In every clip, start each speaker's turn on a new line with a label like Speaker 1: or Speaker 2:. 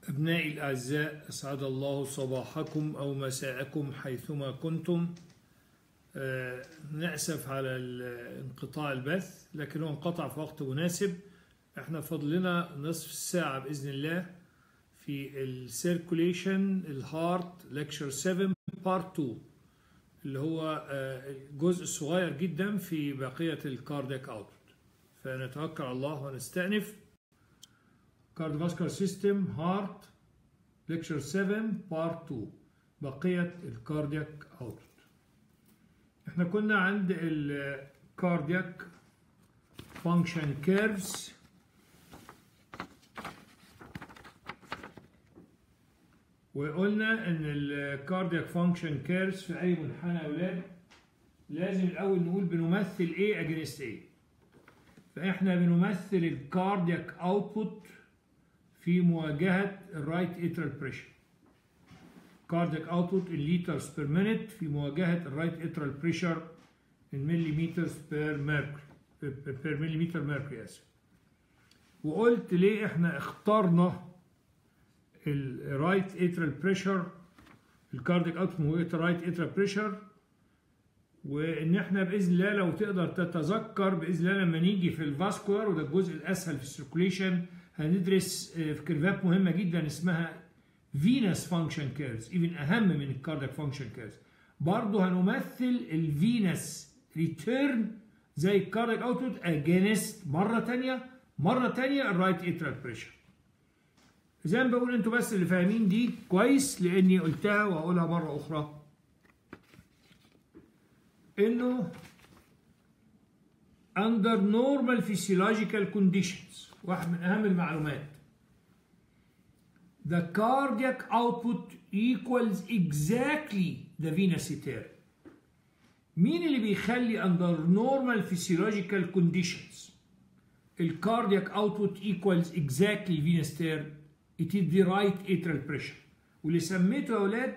Speaker 1: أبنائي الأعزاء أسعد الله صباحكم أو مساءكم حيثما كنتم آه، نأسف على ال- انقطاع البث لكن هو انقطع في وقت مناسب احنا فضلنا نصف الساعة بإذن الله في السيركوليشن الهارت لكشر 7 بارت 2 اللي هو آه، الجزء الصغير جدا في بقية الكاردياك اوتبوت فنتوكل على الله ونستأنف cardiovascular system heart lecture 7 part 2 بقية الكاردياك اوتبوت احنا كنا عند الكاردياك فانكشن كيرفز وقلنا ان الكاردياك فانكشن كيرفز في اي منحنى يا اولاد لازم الاول نقول بنمثل ايه اجينست ايه فاحنا بنمثل الكاردياك اوتبوت في مواجهة الرايت اترال بريشر كاردياك اوتبوت in liters per minute في مواجهة الرايت اترال بريشر in millimeters per mercury per millimeter mercury اسف وقلت ليه احنا اخترنا الرايت اترال بريشر الكاردياك اوتبوت مواجهة الرايت اترال بريشر وان احنا باذن الله لو تقدر تتذكر باذن الله لما نيجي في الفاسكولار وده الجزء الاسهل في السيركوليشن هندرس في كيرفات مهمه جدا اسمها فينس فانكشن كيرفز ايفن اهم من الكاردياك فانكشن كيرفز برضه هنمثل الفينس ريتيرن زي الكاردياك اوتبوت اجينست مره ثانيه مره ثانيه الرايت اترال بريشر زي ما بقول انتوا بس اللي فاهمين دي كويس لاني قلتها وهقولها مره اخرى انه under normal physiological conditions واحد من اهم المعلومات the cardiac output equals exactly the venous return مين اللي بيخلي under normal physiological conditions الكاردياك output equals exactly venous return it is the right atrial pressure واللي سميته يا اولاد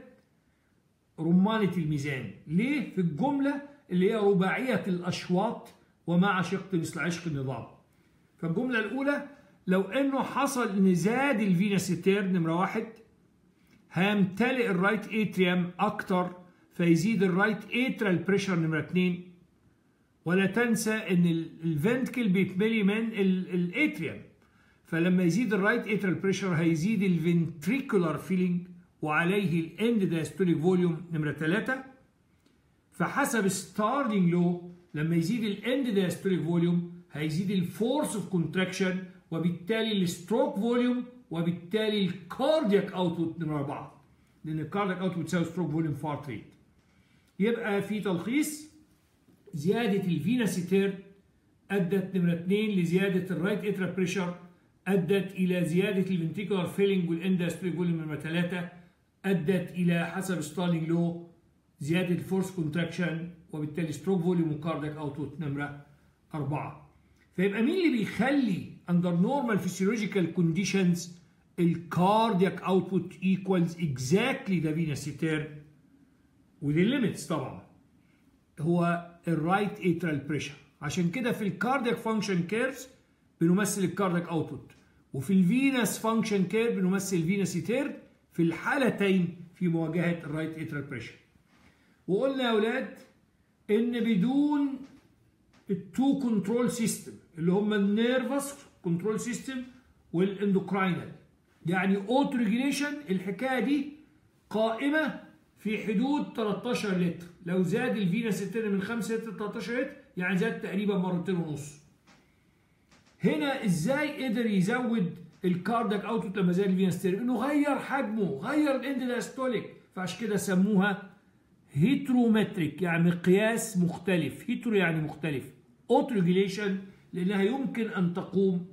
Speaker 1: رمانة الميزان ليه في الجملة اللي هي رباعية الأشواط ومع شق مثل عشق النظام فالجملة الأولى لو إنه حصل إن زاد الفيناسيتير نمرة واحد هيمتلئ الرايت اتريم أكتر فيزيد الرايت اترال بريشر نمرة اتنين ولا تنسى إن الفنتكل بيتملي من الاتريم فلما يزيد الرايت اترال بريشر هيزيد الفنتريكولار فيلينج وعليه الاند دايستوليك فوليوم نمرة 3 فحسب ستارلينج لو لما يزيد الاند دايستوليك فوليوم هيزيد الفورس اوف كونتراكشن وبالتالي الستروك فوليوم وبالتالي الكاردياك اوتبوت نمرة 4 لان الكاردياك اوتبوت بتساوي ستروك فوليوم فارت ريت يبقى في تلخيص زيادة الفيناسيتير ادت نمرة 2 لزيادة الرايت اترا بريشر ادت الى زيادة الفنتيكولار فيلينج والاند دايستوليك فوليوم نمرة 3 ادت الى حسب ستارلينج لو زياده الفورس كونتراكشن وبالتالي ستروك فوليوم وكاردياك اوتبوت نمره أربعة فيبقى مين اللي بيخلي اندر نورمال فيسيولوجيكال كونديشنز الكاردياك اوتبوت ايكوالز اكزاكتلي ذا فينس ريتيرن وذي ليميتس طبعا هو الرايت اترال بريشر عشان كده في الكاردياك فانكشن كيرفز بنمثل الكاردياك اوتبوت وفي الفينس فانكشن كيرف بنمثل الفينس ريتيرن في الحالتين في مواجهة الرايت اترال بريشر وقلنا يا اولاد ان بدون التو كنترول سيستم اللي هم النيرفس كنترول سيستم والاندوكراينال يعني اوتو ريجيليشن الحكايه دي قائمه في حدود 13 لتر لو زاد الفينس ريتيرن من 5 لتر ل 13 لتر يعني زاد تقريبا مرتين ونص هنا ازاي قدر يزود الكاردياك اوتبوت لما زاد الفينس تيرم انه غير حجمه غير الاند دايستوليك فعشان كده سموها هيترومتريك يعني مقياس مختلف هيترو يعني مختلف اوتو ريجيليشن لانها يمكن ان تقوم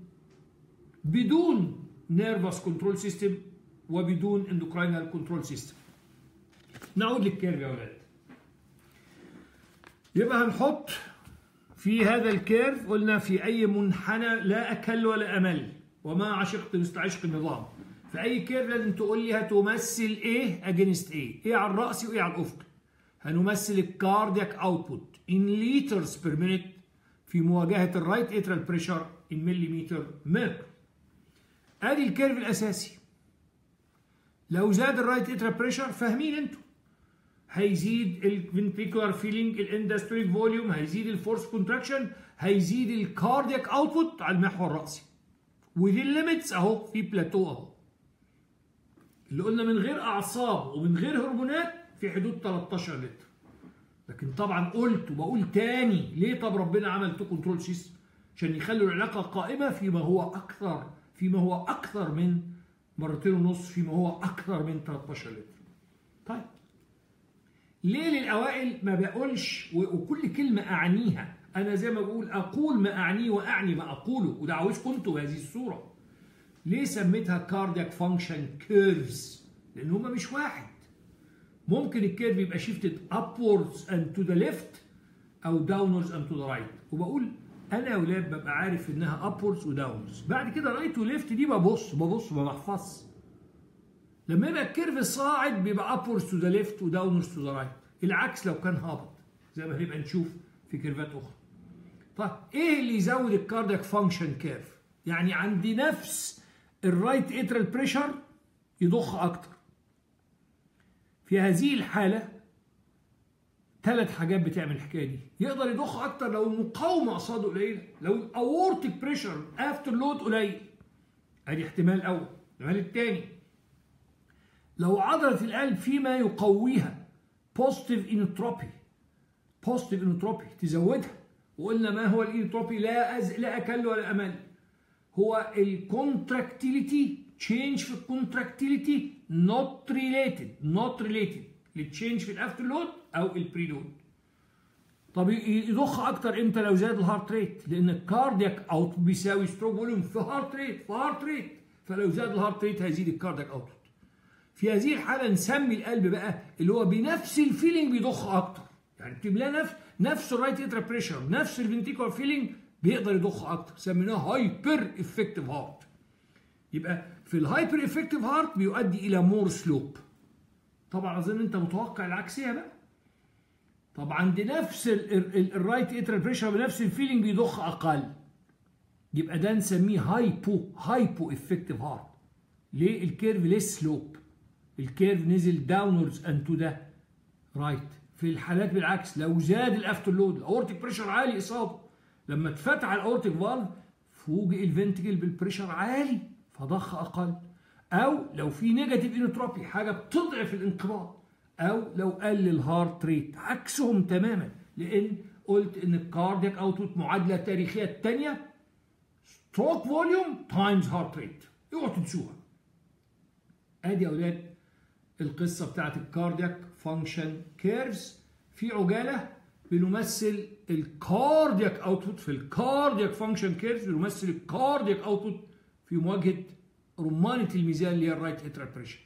Speaker 1: بدون نيرفس كنترول سيستم وبدون اندوكراينال كنترول سيستم نعود للكيرف يا اولاد يبقى هنحط في هذا الكيرف قلنا في اي منحنى لا اكل ولا امل وما عشقت مثل عشق النظام في اي كيرف لازم تقول لي هتمثل ايه اجينست ايه ايه على الراس وايه على الافق هنمثل الكاردياك اوتبوت ان لترز بير مينيت في مواجهه الرايت اترال بريشر ان مليمتر ميركوري ادي الكيرف الاساسي لو زاد الرايت اترا بريشر فاهمين انتوا هيزيد الفنتريكولار فيلينج الاندستريك فوليوم هيزيد الفورس كونتراكشن هيزيد الكاردياك اوتبوت على المحور الراسي ودي الليميتس اهو في بلاتو اهو اللي قلنا من غير اعصاب ومن غير هرمونات في حدود 13 لتر لكن طبعا قلت وبقول تاني ليه طب ربنا عمل تو كنترول سيستم عشان يخلوا العلاقه قائمه فيما هو اكثر فيما هو اكثر من مرتين ونص فيما هو اكثر من 13 لتر طيب ليه للاوائل ما بقولش وكل كلمه اعنيها انا زي ما بقول اقول ما اعنيه واعني ما اقوله وده عاوزكم انتوا بهذه الصوره ليه سميتها كاردياك فانكشن كيرفز لان هما مش واحد ممكن الكيرف يبقى شيفتد upwards and to the left او downwards and to the right وبقول انا يا ولاد ببقى عارف انها upwards وداونز بعد كده رايت وليفت دي ببص ببص ما بحفظش لما يبقى الكيرف صاعد بيبقى upwards to the left وداونورز to the right العكس لو كان هابط زي ما هنبقى نشوف في كيرفات اخرى طيب ايه اللي يزود الكاردياك فانكشن كيرف يعني عندي نفس الرايت اترال بريشر يضخ اكتر في هذه الحاله ثلاث حاجات بتعمل الحكايه دي يقدر يضخ اكتر لو المقاومه قصاده قليله لو الاورتيك بريشر افتر لود قليل ادي احتمال اول الاحتمال الثاني لو عضله القلب فيما يقويها بوزيتيف انوتروبي بوزيتيف انوتروبي تزودها وقلنا ما هو الانوتروبي لا أز... لا اكل ولا امل هو الكونتراكتيليتي تشينج في الكونتراكتيليتي نوت ريليتد نوت ريليتد للتشينج في الافتر لود او البري لود طب يضخ اكتر امتى لو زاد الهارت ريت لان الكاردياك اوت بيساوي ستروك فوليوم في هارت ريت في هارت ريت فلو زاد الهارت ريت هيزيد الكاردياك اوت في هذه الحاله نسمي القلب بقى اللي هو بنفس الفيلينج بيضخ اكتر يعني بتملاه نفس نفس الرايت اترا بريشر نفس الفنتيكولار فيلينج بيقدر يضخ اكتر سميناه هايبر افكتيف هارت يبقى في الهايبر افكتيف هارت بيؤدي الى مور سلوب طبعا اظن انت متوقع العكسيه بقى طب عند نفس الرايت اترال بريشر بنفس الفيلينج بيضخ اقل يبقى ده نسميه هايبو هايبو افكتيف هارت ليه الكيرف ليس سلوب الكيرف نزل داونوردز اند تو ذا رايت في الحالات بالعكس لو زاد الافتر لود الاورتيك بريشر عالي اصابه لما اتفتح الاورتيك فالف فوجئ الفنتجل بالبريشر عالي فضخ اقل او لو في نيجاتيف انوتروبي حاجه بتضعف الانقباض او لو قل الهارت ريت عكسهم تماما لان قلت ان الكاردياك اوتبوت معادله تاريخيه الثانيه ستروك فوليوم تايمز هارت ريت اوعوا تنسوها ادي يا اولاد القصه بتاعت الكاردياك فانكشن كيرفز في عجاله بنمثل الكاردياك اوتبوت في الكاردياك فانكشن كيرفز بنمثل الكاردياك اوتبوت في مواجهه رمانه الميزان اللي هي الرايت اترال بريشر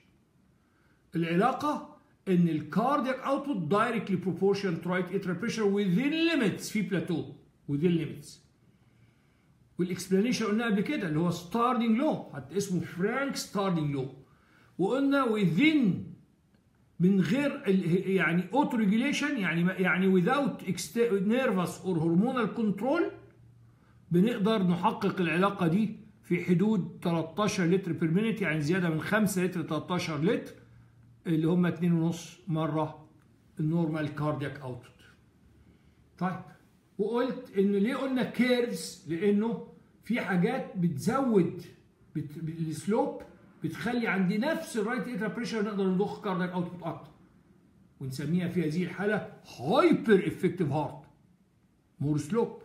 Speaker 1: العلاقه ان الكاردياك اوتبوت دايركتلي بروبورشن تو رايت اترال بريشر within limits في بلاتو within limits والاكسبلانيشن قلنا قبل كده اللي هو ستاردنج لو حتى اسمه فرانك ستاردنج لو وقلنا within من غير يعني اوتو ريجوليشن يعني يعني without nervous or hormonal control بنقدر نحقق العلاقه دي في حدود 13 لتر بير مينيت يعني زياده من 5 لتر 13 لتر اللي هم 2.5 مره النورمال كاردياك اوتبوت. طيب وقلت ان ليه قلنا كيرفز؟ لانه في حاجات بتزود بت... السلوب بتخلي عندي نفس الرايت اترا بريشر نقدر نضخ كاردياك اوتبوت اكتر. ونسميها في هذه الحاله هايبر افكتيف هارت. مور سلوب.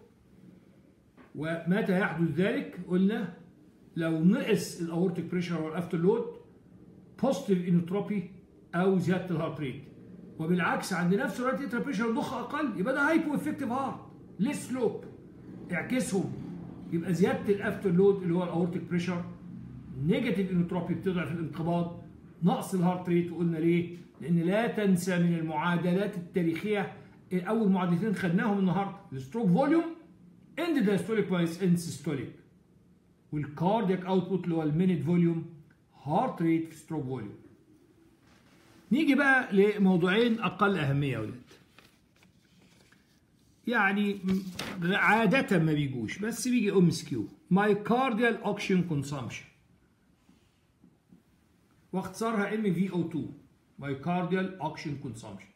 Speaker 1: ومتى يحدث ذلك؟ قلنا لو نقص الاورتيك بريشر والافتر لود بوزيتيف انوتروبي او زياده الهارت ريت وبالعكس عند نفس الرايت اترا بريشر ضخ اقل يبقى ده هايبو افكتيف هارت ليه سلوب اعكسهم يبقى زياده الافتر لود اللي هو الاورتيك بريشر نيجاتيف انوتروبي بتضعف الانقباض نقص الهارت ريت وقلنا ليه؟ لان لا تنسى من المعادلات التاريخيه اول معادلتين خدناهم النهارده الستروك فوليوم اند دايستوليك بايس اند سيستوليك والكاردياك اوتبوت اللي هو المينيت فوليوم هارت ريت في ستروك فوليوم نيجي بقى لموضوعين اقل اهميه يا ولاد يعني عادة ما بيجوش بس بيجي ام اس كيو مايكارديال اوكسجين كونسامشن واختصارها ام في او 2 مايكارديال اوكسجين كونسامشن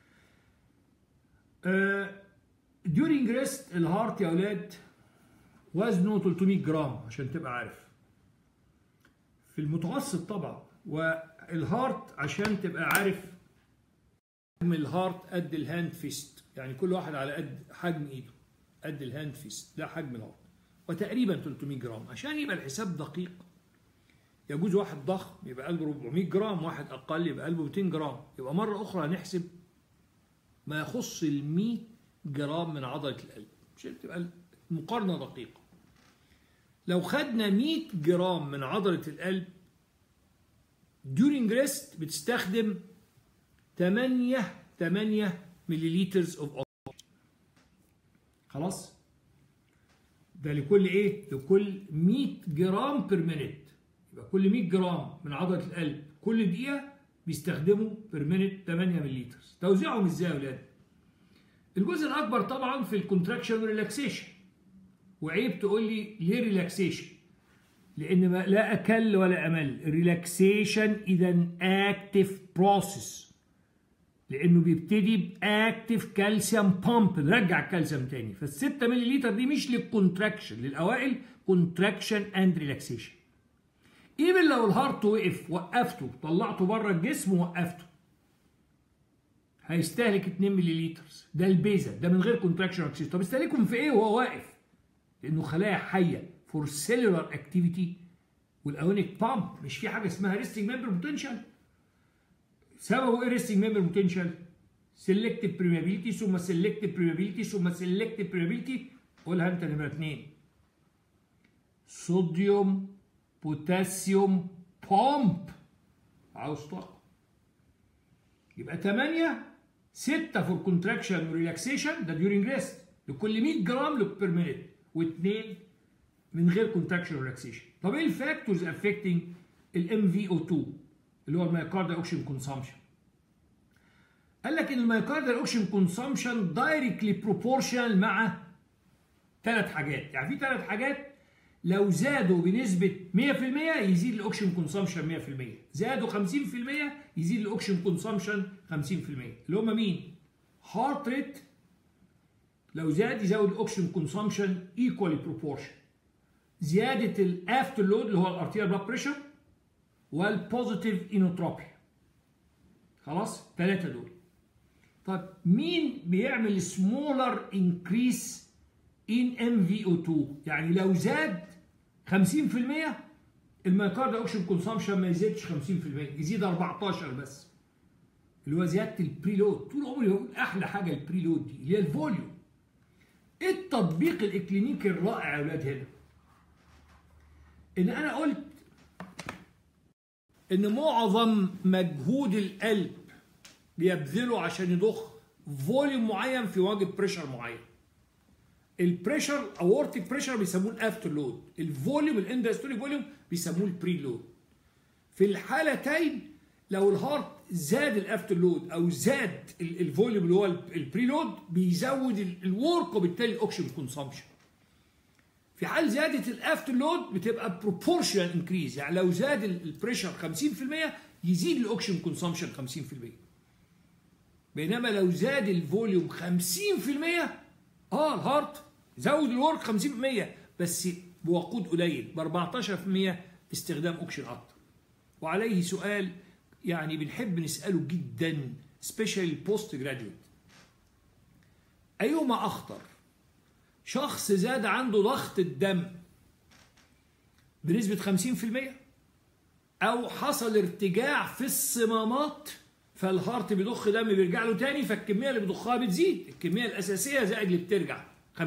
Speaker 1: ديورينج ريست الهارت يا اولاد وزنه 300 جرام عشان تبقى عارف في المتوسط طبعا والهارت عشان تبقى عارف حجم الهارت قد الهاند فيست يعني كل واحد على قد حجم ايده قد الهاند فيست ده حجم الهارت وتقريبا 300 جرام عشان يبقى الحساب دقيق يجوز واحد ضخم يبقى قلبه 400 جرام واحد اقل يبقى قلبه 200 جرام يبقى مره اخرى هنحسب ما يخص ال 100 جرام من عضله القلب عشان تبقى المقارنه دقيقه لو خدنا 100 جرام من عضله القلب during rest بتستخدم 8 8 مليليترز اوف خلاص ده لكل ايه لكل 100 جرام بير مينيت يبقى كل 100 جرام من عضله القلب كل دقيقه بيستخدموا بير مينيت 8 مليلتر توزيعهم ازاي يا اولاد الجزء الاكبر طبعا في الكونتراكشن والريلاكسيشن وعيب تقول لي ليه ريلاكسيشن لان ما لا اكل ولا امل الريلاكسيشن اذا اكتف بروسيس لانه بيبتدي باكتف كالسيوم بامب نرجع الكالسيوم تاني فال6 مللي لتر دي مش للكونتراكشن للاوائل كونتراكشن اند ريلاكسيشن ايفن لو الهارت وقف وقفته طلعته بره الجسم ووقفته هيستهلك 2 مللي لتر ده البيزا ده من غير كونتراكشن ريلاكسيشن طب استهلكهم في ايه وهو واقف لانه خلايا حيه فور سيلولار اكتيفيتي والاونيك بامب مش في حاجه اسمها ريستنج ممبر بوتنشال سببه ايه ريستنج ممبر بوتنشال سيلكتيف بريمابيلتي ثم سيلكتيف بريمابيلتي ثم سيلكتيف بريمابيلتي قولها انت نمره اثنين صوديوم بوتاسيوم بامب عاوز طاقه يبقى 8 6 فور كونتراكشن وريلاكسيشن ده ديورنج ريست لكل 100 جرام بير مينيت واثنين من غير كونتراكشن وريلاكسيشن طب ايه الفاكتورز افكتنج الام في او 2 اللي هو المايكارديال اوكسجين كونسامشن قال لك ان المايكارديال اوكسجين كونسامشن دايركتلي بروبورشنال مع ثلاث حاجات يعني في ثلاث حاجات لو زادوا بنسبة 100% يزيد الاوكسجين كونسامشن 100% زادوا 50% يزيد الاوكسجين كونسامشن 50% اللي هم مين؟ هارت ريت لو زاد يزود الاوكسجين كونسامشن ايكوالي بروبورشن زيادة الافتر لود اللي هو الارتيال بلاد بريشر والبوزيتيف انوتروبي خلاص ثلاثة دول طب مين بيعمل سمولر انكريس ان ام في او 2 يعني لو زاد 50% الميوكارد اوكسجين كونسامشن ما يزيدش 50% يزيد 14 بس اللي هو زياده البريلود طول عمري بقول احلى حاجه البريلود دي اللي هي الفوليوم ايه التطبيق الاكلينيكي الرائع يا اولاد هنا ان انا قلت ان معظم مجهود القلب بيبذله عشان يضخ فوليوم معين في وجه بريشر معين البريشر اورتيك بريشر بيسموه الافتر لود الفوليوم الاندستوري فوليوم بيسموه البري لود في الحالتين لو الهارت زاد الافتر لود او زاد الفوليوم اللي هو البري لود بيزود الورك وبالتالي الاوكسجين كونسامشن في حال زياده الافتر لود بتبقى بروبورشنال انكريز يعني لو زاد البريشر 50% يزيد الاوكسجين كونسامشن 50% بينما لو زاد الفوليوم 50% اه الهارت زود الورك 50% بس بوقود قليل ب 14% استخدام اوكسجين اكتر وعليه سؤال يعني بنحب نساله جدا سبيشال بوست جراديويت ايهما اخطر شخص زاد عنده ضغط الدم بنسبة 50% أو حصل ارتجاع في الصمامات فالهارت بيضخ دم بيرجع له تاني فالكمية اللي بيضخها بتزيد الكمية الأساسية زائد اللي بترجع 50%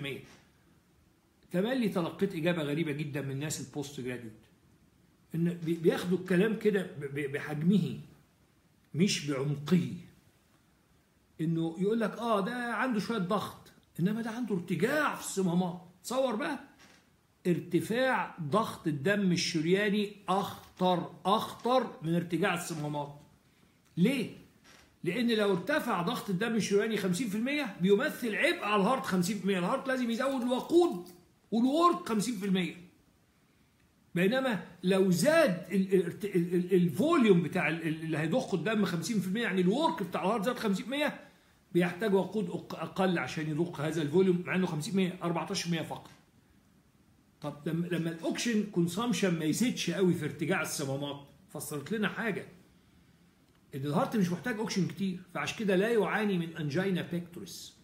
Speaker 1: تملي تلقيت إجابة غريبة جدا من الناس البوست جراديوت إن بياخدوا الكلام كده بحجمه مش بعمقه إنه يقول لك آه ده عنده شوية ضغط انما ده عنده ارتجاع في الصمامات تصور بقى ارتفاع ضغط الدم الشرياني اخطر اخطر من ارتجاع الصمامات ليه لان لو ارتفع ضغط الدم الشرياني 50% بيمثل عبء على الهارت 50% الهارت لازم يزود الوقود والورك 50% بينما لو زاد الفوليوم بتاع اللي هيضخ الدم 50% يعني الورك بتاع الهارت زاد 50% بيحتاج وقود اقل عشان يضخ هذا الفوليوم مع انه 50% 14% فقط طب لما الاوكسجين كونسامشن ما يزيدش قوي في ارتجاع الصمامات فسرت لنا حاجه ان الهارت مش محتاج اوكسجين كتير فعشان كده لا يعاني من انجينا بيكتوريس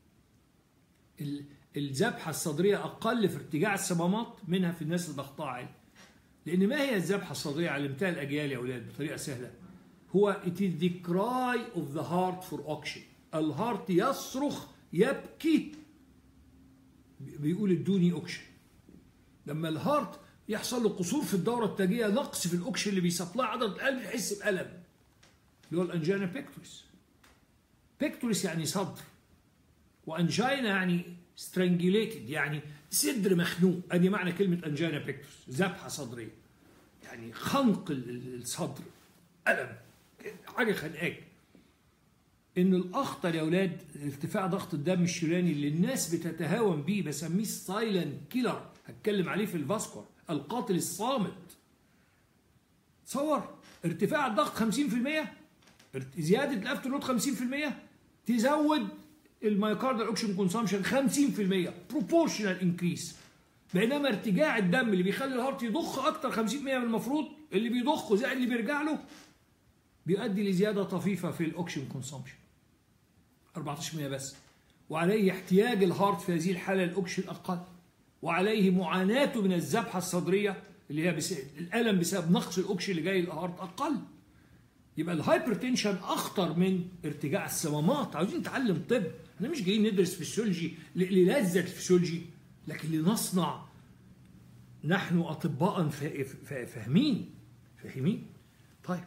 Speaker 1: الذبحه الصدريه اقل في ارتجاع الصمامات منها في الناس اللي ضغطها عالي لان ما هي الذبحه الصدريه علمتها الاجيال يا اولاد بطريقه سهله هو it is the cry of the heart for oxygen الهارت يصرخ يبكي بيقول ادوني اوكسجين لما الهارت يحصل له قصور في الدورة التاجية نقص في الأوكسجين اللي بيسبلاي عضلة القلب يحس بألم اللي هو الأنجينا بيكتوريس بيكتوريس يعني صدر وأنجينا يعني سترانجيليتد يعني صدر مخنوق ادي معنى كلمة أنجينا بيكتوريس ذبحة صدرية يعني خنق الصدر ألم حاجة خنقاك ان الاخطر يا اولاد ارتفاع ضغط الدم الشرياني اللي الناس بتتهاون بيه بسميه سايلنت كيلر هتكلم عليه في الفاسكور القاتل الصامت تصور ارتفاع الضغط 50% زياده الافتر لود 50% تزود المايوكاردال اوكسجين كونسامشن 50% بروبورشنال انكريس بينما ارتجاع الدم اللي بيخلي الهارت يضخ اكتر 50% من المفروض اللي بيضخه زائد اللي بيرجع له بيؤدي لزياده طفيفه في الاوكسجين كونسامشن 14% بس وعليه احتياج الهارت في هذه الحاله للاوكسجين اقل وعليه معاناته من الذبحه الصدريه اللي هي بس... الالم بسبب نقص الاكسجين اللي جاي للهارت اقل يبقى الهايبرتنشن اخطر من ارتجاع الصمامات عاوزين نتعلم طب احنا مش جايين ندرس فسيولوجي للذة الفسيولوجي لكن لنصنع نحن اطباء فاهمين فاهمين طيب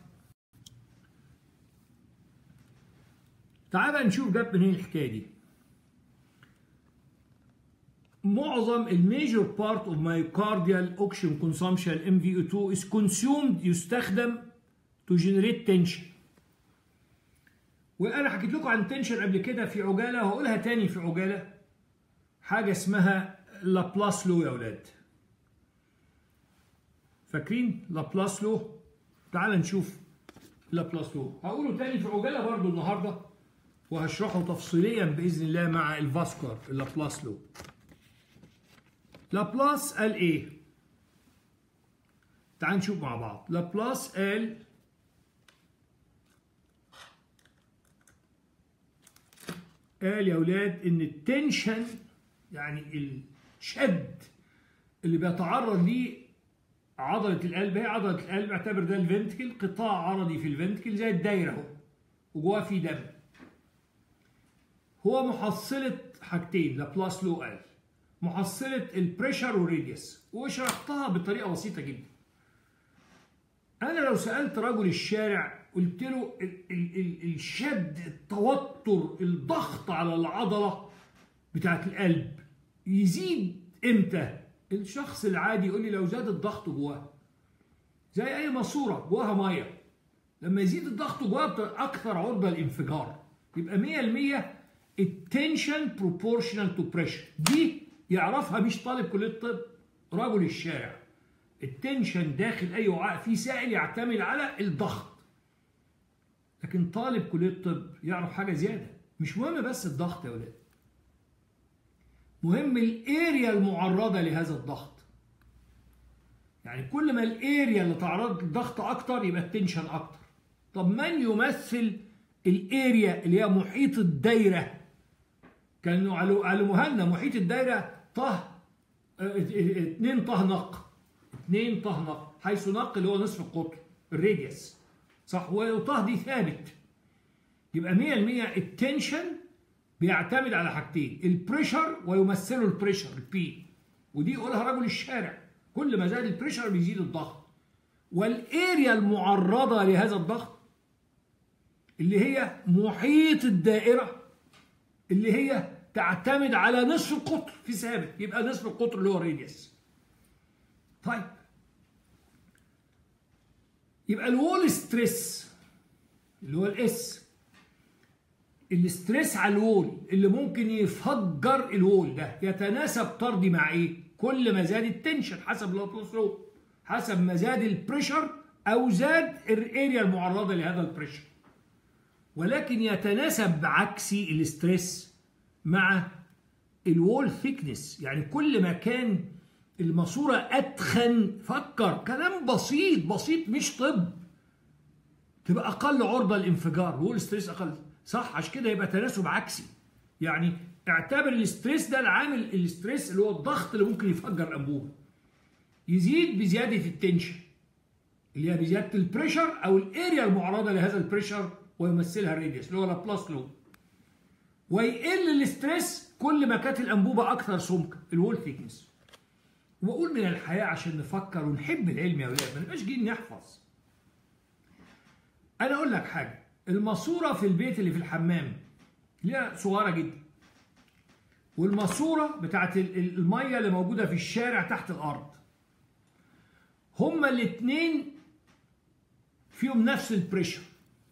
Speaker 1: تعال بقى نشوف جت منين الحكايه دي معظم الميجور بارت اوف مايوكارديال اوكسجين كونسومشن ام في او 2 از كونسيومد يستخدم تو جنريت تنشن وانا حكيت لكم عن تنشن قبل كده في عجاله وهقولها تاني في عجاله حاجه اسمها لابلاس لو يا اولاد فاكرين لابلاس لو تعال نشوف لابلاس لو هقوله تاني في عجاله برضو النهارده وهشرحه تفصيليا باذن الله مع الفاسكولار اللابلاس لو لابلاس قال ايه تعال نشوف مع بعض لابلاس قال قال يا اولاد ان التنشن يعني الشد اللي بيتعرض ليه عضلة القلب هي عضلة القلب اعتبر ده الفنتكل قطاع عرضي في الفنتكل زي الدايرة اهو وجواه في دم هو محصلة حاجتين لابلاس لو قال محصلة البريشر والريديوس وشرحتها بطريقة بسيطة جدا أنا لو سألت رجل الشارع قلت له ال ال ال الشد التوتر الضغط على العضلة بتاعت القلب يزيد امتى؟ الشخص العادي يقول لي لو زاد الضغط جواه زي أي ماسورة جواها مية لما يزيد الضغط جواها أكثر عرضة للانفجار يبقى 100% التنشن بروبورشنال تو بريشر دي يعرفها مش طالب كليه الطب رجل الشارع التنشن داخل اي وعاء فيه سائل يعتمد على الضغط لكن طالب كليه الطب يعرف حاجه زياده مش مهم بس الضغط يا ولاد مهم الاريا المعرضه لهذا الضغط يعني كل ما الاريا اللي تعرض للضغط اكتر يبقى التنشن اكتر طب من يمثل الاريا اللي هي محيط الدايره كانوا علموها لنا محيط الدايره طه اتنين طه نق اتنين طه نق حيث نق اللي هو نصف القطر الراديوس صح وطه دي ثابت يبقى 100% التنشن بيعتمد على حاجتين البريشر ويمثله البريشر البي ودي يقولها رجل الشارع كل ما زاد البريشر بيزيد الضغط والاريا المعرضه لهذا الضغط اللي هي محيط الدائره اللي هي تعتمد على نصف القطر في ثابت يبقى نصف القطر اللي هو الراديوس طيب يبقى الوول ستريس اللي هو الاس الاستريس على الوول اللي ممكن يفجر الوول ده يتناسب طردي مع ايه كل ما زاد التنشن حسب لابلاس لو حسب ما زاد البريشر او زاد الاريا المعرضه لهذا البريشر ولكن يتناسب عكسي الاستريس مع الوول ثيكنس يعني كل ما كان الماسوره اتخن فكر كلام بسيط بسيط مش طب تبقى اقل عرضه للانفجار وول ستريس اقل صح عشان كده يبقى تناسب عكسي يعني اعتبر الاستريس ده العامل الاستريس اللي هو الضغط اللي ممكن يفجر الانبوبه يزيد بزياده التنشن اللي هي بزياده البريشر او الاريا المعرضه لهذا البريشر ويمثلها الراديوس اللي هو لابلاس لو ويقل الاستريس كل ما كانت الانبوبه اكثر سمكا الوول ثيكنس واقول من الحياه عشان نفكر ونحب العلم يا اولاد ما نبقاش جايين نحفظ انا اقول لك حاجه الماسوره في البيت اللي في الحمام ليها صغيره جدا والماسوره بتاعت الميه اللي موجوده في الشارع تحت الارض هما الاثنين فيهم نفس البريشر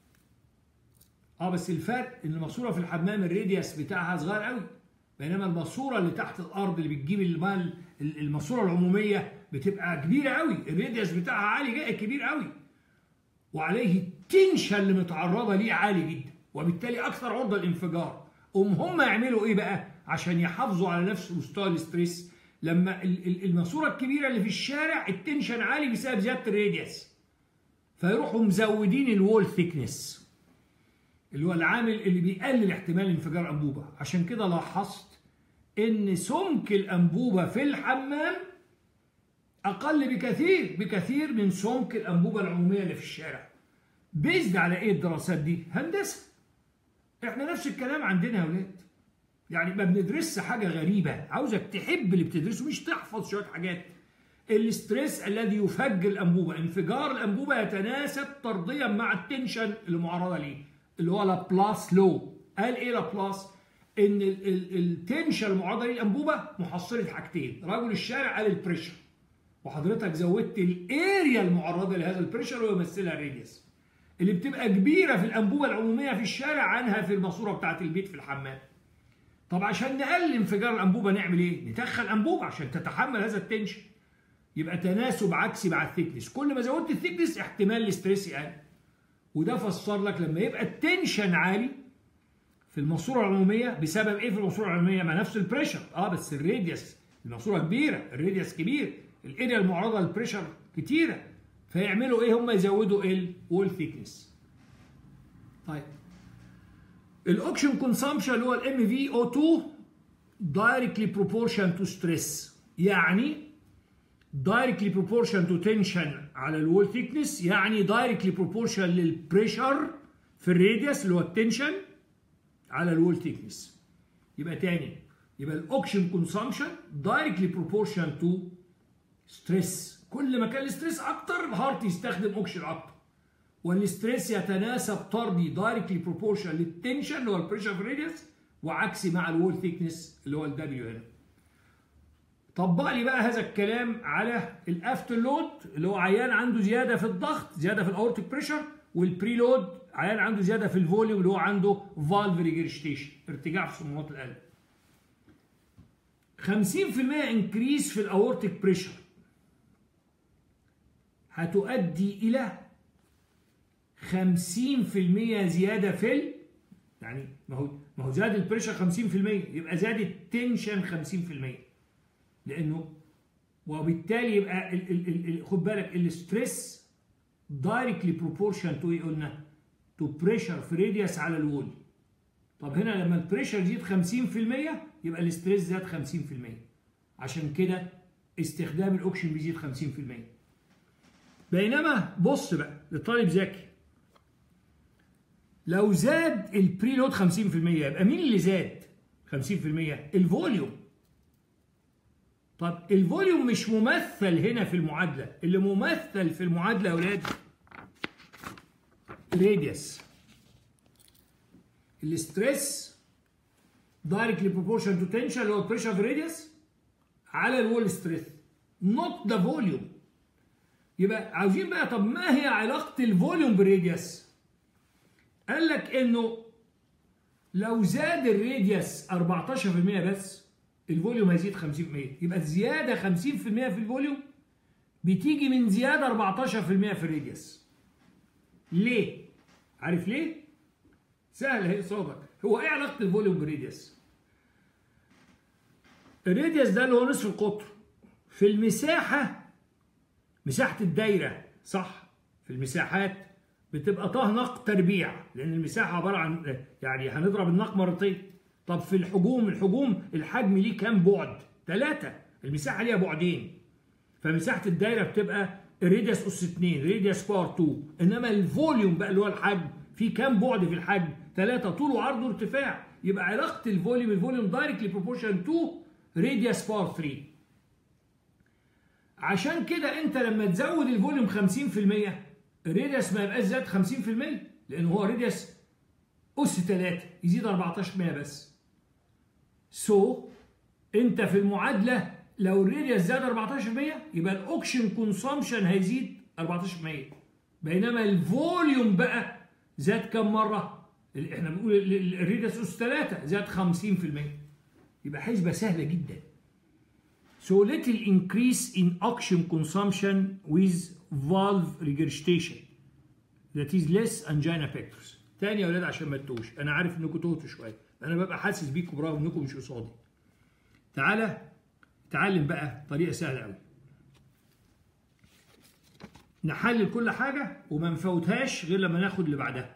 Speaker 1: اه بس الفرق ان الماسوره في الحمام الراديوس بتاعها صغير قوي بينما الماسوره اللي تحت الارض اللي بتجيب الماء الماسوره العموميه بتبقى كبيره قوي الراديوس بتاعها عالي جدا كبير قوي وعليه التنشن اللي متعرضه ليه عالي جدا وبالتالي اكثر عرضه للانفجار هم هم يعملوا ايه بقى عشان يحافظوا على نفس مستوى الاستريس لما الماسوره الكبيره اللي في الشارع التنشن عالي بسبب زياده الراديوس فيروحوا مزودين الوول ثيكنس اللي هو العامل اللي بيقلل احتمال انفجار انبوبه عشان كده لاحظت ان سمك الانبوبه في الحمام اقل بكثير بكثير من سمك الانبوبه العموميه اللي في الشارع بيزد على ايه الدراسات دي هندسه احنا نفس الكلام عندنا يا ولاد يعني ما بندرسش حاجه غريبه عاوزك تحب اللي بتدرسه مش تحفظ شويه حاجات الاستريس الذي يفجر الانبوبه انفجار الانبوبه يتناسب طرديا مع التنشن اللي معرضه ليه اللي هو لابلاس لو قال ايه لابلاس ان التنشن المعرضه للانبوبه محصله حاجتين رجل الشارع قال البريشر وحضرتك زودت الاريا المعرضه لهذا البريشر ويمثلها الراديوس اللي بتبقى كبيره في الانبوبه العموميه في الشارع عنها في الماسوره بتاعه البيت في الحمام طب عشان نقلل انفجار الانبوبه نعمل ايه ندخل انبوبه عشان تتحمل هذا التنشن يبقى تناسب عكسي مع الثيكنس كل ما زودت الثيكنس احتمال الاستريس يقل وده فسر لك لما يبقى التنشن عالي في الماسوره العموميه بسبب ايه في الماسوره العموميه مع نفس البريشر اه بس الراديوس الماسوره كبيره الراديوس كبير الاريا المعرضه للبريشر كتيره فيعملوا ايه هم يزودوا الوول ثيكنس طيب الاوكشن كونسامشن اللي هو الام في او 2 دايركتلي بروبورشن تو ستريس يعني دايركتلي بروبورشن تو تنشن على الوول ثيكنس يعني دايركتلي بروبورشن للبريشر في الراديوس اللي هو التنشن على الوول ثيكنس يبقى تاني يبقى الاوكشن كونسامشن دايركتلي بروبورشن تو ستريس كل ما كان الستريس اكتر الهارت يستخدم اوكشن اكتر والستريس يتناسب طردي دايركتلي بروبورشن للتنشن اللي هو البريشر في الراديوس وعكسي مع الوول ثيكنس اللي هو الدبليو هنا طبق لي بقى هذا الكلام على الافتر لود اللي هو عيان عنده زياده في الضغط زياده في الاورتيك بريشر والبري لود عيان عنده زياده في الفوليوم اللي هو عنده فالف ريجريشتيشن ارتجاع في صمامات القلب 50% انكريس في الاورتيك بريشر هتؤدي الى 50% زياده في ال يعني ما هو ما هو زاد البريشر 50% يبقى زاد التنشن 50% لانه وبالتالي يبقى ال ال ال ال خد بالك الستريس دايركتلي بروبورشن تو ايه قلنا؟ تو بريشر في راديوس على الوول طب هنا لما البريشر يزيد 50% يبقى الستريس زاد 50% عشان كده استخدام الاوكسجين بيزيد 50% بينما بص بقى للطالب ذكي لو زاد البري لود 50% يبقى مين اللي زاد 50% الفوليوم طب الفوليوم مش ممثل هنا في المعادله اللي ممثل في المعادله يا اولاد راديوس الستريس دايركتلي بروبورشن تو تنشن اللي هو البريشر في راديوس على الوول ستريس نوت ذا فوليوم يبقى عاوزين بقى طب ما هي علاقه الفوليوم بالراديوس قال لك انه لو زاد الراديوس 14% بس الفوليوم هيزيد 50% يبقى زياده 50% في الفوليوم بتيجي من زياده 14% في الراديوس ليه عارف ليه سهل اهي صوبك هو ايه علاقه الفوليوم بالراديوس الراديوس ده اللي هو نصف القطر في المساحه مساحه الدايره صح في المساحات بتبقى طه نق تربيع لان المساحه عباره عن يعني هنضرب النق مرتين طب في الحجوم الحجوم الحجم ليه كام بعد ثلاثه المساحه ليها بعدين فمساحه الدايره بتبقى الراديوس اس 2 راديوس باور 2 انما الفوليوم بقى اللي هو الحجم في كام بعد في الحجم ثلاثه طول وعرض وارتفاع يبقى علاقه الفوليوم الفوليوم دايركتلي بروبورشن تو راديوس باور 3 عشان كده انت لما تزود الفوليوم 50% الراديوس ما يبقاش زاد 50% لان هو راديوس اس 3 يزيد 14% بس سو so, انت في المعادله لو الراديوس زاد 14% يبقى الاوكشن كونسومشن هيزيد 14% بينما الفوليوم بقى زاد كم مره؟ احنا بنقول الراديوس اس 3 زاد 50% يبقى حسبه سهله جدا. So little increase in oxygen consumption with valve regurgitation that is less angina pectoris. تاني يا ولاد عشان ما تتوهش انا عارف انكم تهتوا شويه انا ببقى حاسس بيكم برغم انكم مش قصادي. تعالى تعلم بقى طريقه سهله قوي. نحلل كل حاجه وما نفوتهاش غير لما ناخد اللي بعدها.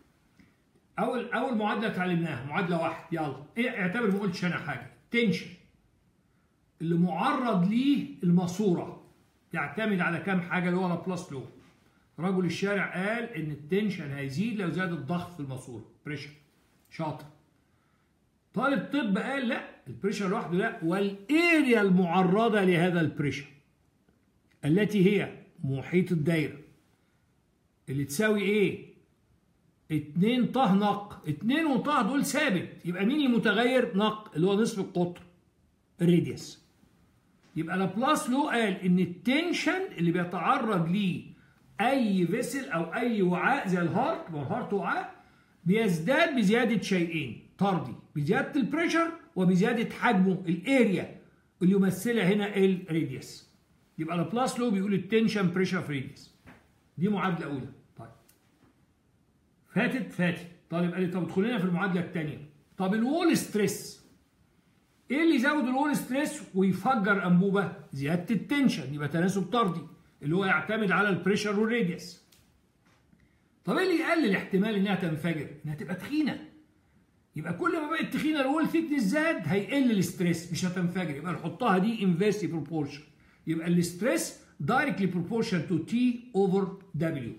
Speaker 1: اول اول معادله اتعلمناها معادله واحد يلا ايه اعتبر ما قلتش انا حاجه تنشن اللي معرض ليه الماسوره يعتمد على كام حاجه اللي هو لابلاس لو رجل الشارع قال ان التنشن هيزيد لو زاد الضغط في الماسوره بريشر شاطر طالب طب قال لا البريشر لوحده لا والاريا المعرضه لهذا البريشر التي هي محيط الدايره اللي تساوي ايه 2 طه نق 2 وطه دول ثابت يبقى مين المتغير نق اللي هو نصف القطر الراديوس يبقى لابلاس لو قال ان التنشن اللي بيتعرض ليه اي فيسل او اي وعاء زي الهارت ما الهارت وعاء بيزداد بزياده شيئين طردي بزياده البريشر وبزياده حجمه الاريا اللي يمثلها هنا الراديوس يبقى لابلاس لو بيقول التنشن بريشر في راديوس دي معادله اولى طيب فاتت فاتت طالب قال لي طب ادخل لنا في المعادله الثانيه طب الوول ستريس ايه اللي يزود الوول ستريس ويفجر انبوبه زياده التنشن يبقى تناسب طردي اللي هو يعتمد على البريشر والراديوس طب ايه اللي يقلل احتمال انها تنفجر انها تبقى تخينه يبقى كل ما بقت تخينه الوول ثيكنس زاد هيقل الاستريس مش هتنفجر يبقى نحطها دي انفيرسي بروبورشن يبقى الاستريس دايركتلي بروبورشن تو تي اوفر دبليو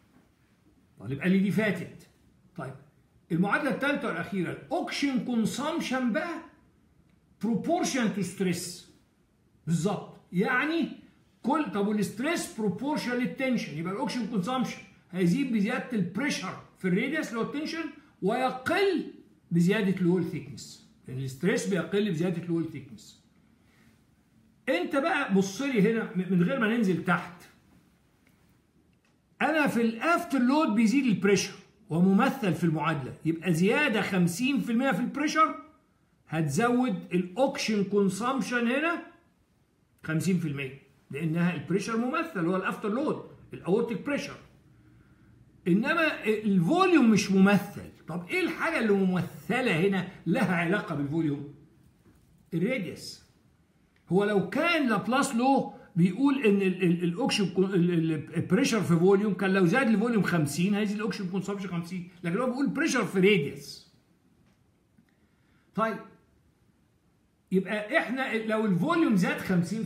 Speaker 1: طيب قال لي دي فاتت طيب المعادله الثالثه والاخيره الاوكشن كونسامشن بقى بروبورشن تو ستريس بالظبط يعني كل طب والستريس بروبورشن للتنشن يبقى الاوكشن كونسامشن هيزيد بزياده البريشر في الراديوس اللي هو التنشن ويقل بزياده الوول ثيكنس لان الستريس بيقل بزياده الوول ثيكنس انت بقى بص لي هنا من غير ما ننزل تحت انا في الافتر لود بيزيد البريشر وممثل في المعادله يبقى زياده 50% في البريشر هتزود الاوكشن كونسامشن هنا 50% لانها البريشر ممثل هو الافتر لود الاورتيك بريشر انما الفوليوم مش ممثل طب ايه الحاجه اللي ممثله هنا لها علاقه بالفوليوم الراديوس هو لو كان لابلاس لو بيقول ان الاوكشن البريشر في فوليوم كان لو زاد الفوليوم 50 هيزيد الاوكشن كونسبشن 50 لكن هو بيقول بريشر في راديوس طيب يبقى احنا لو الفوليوم زاد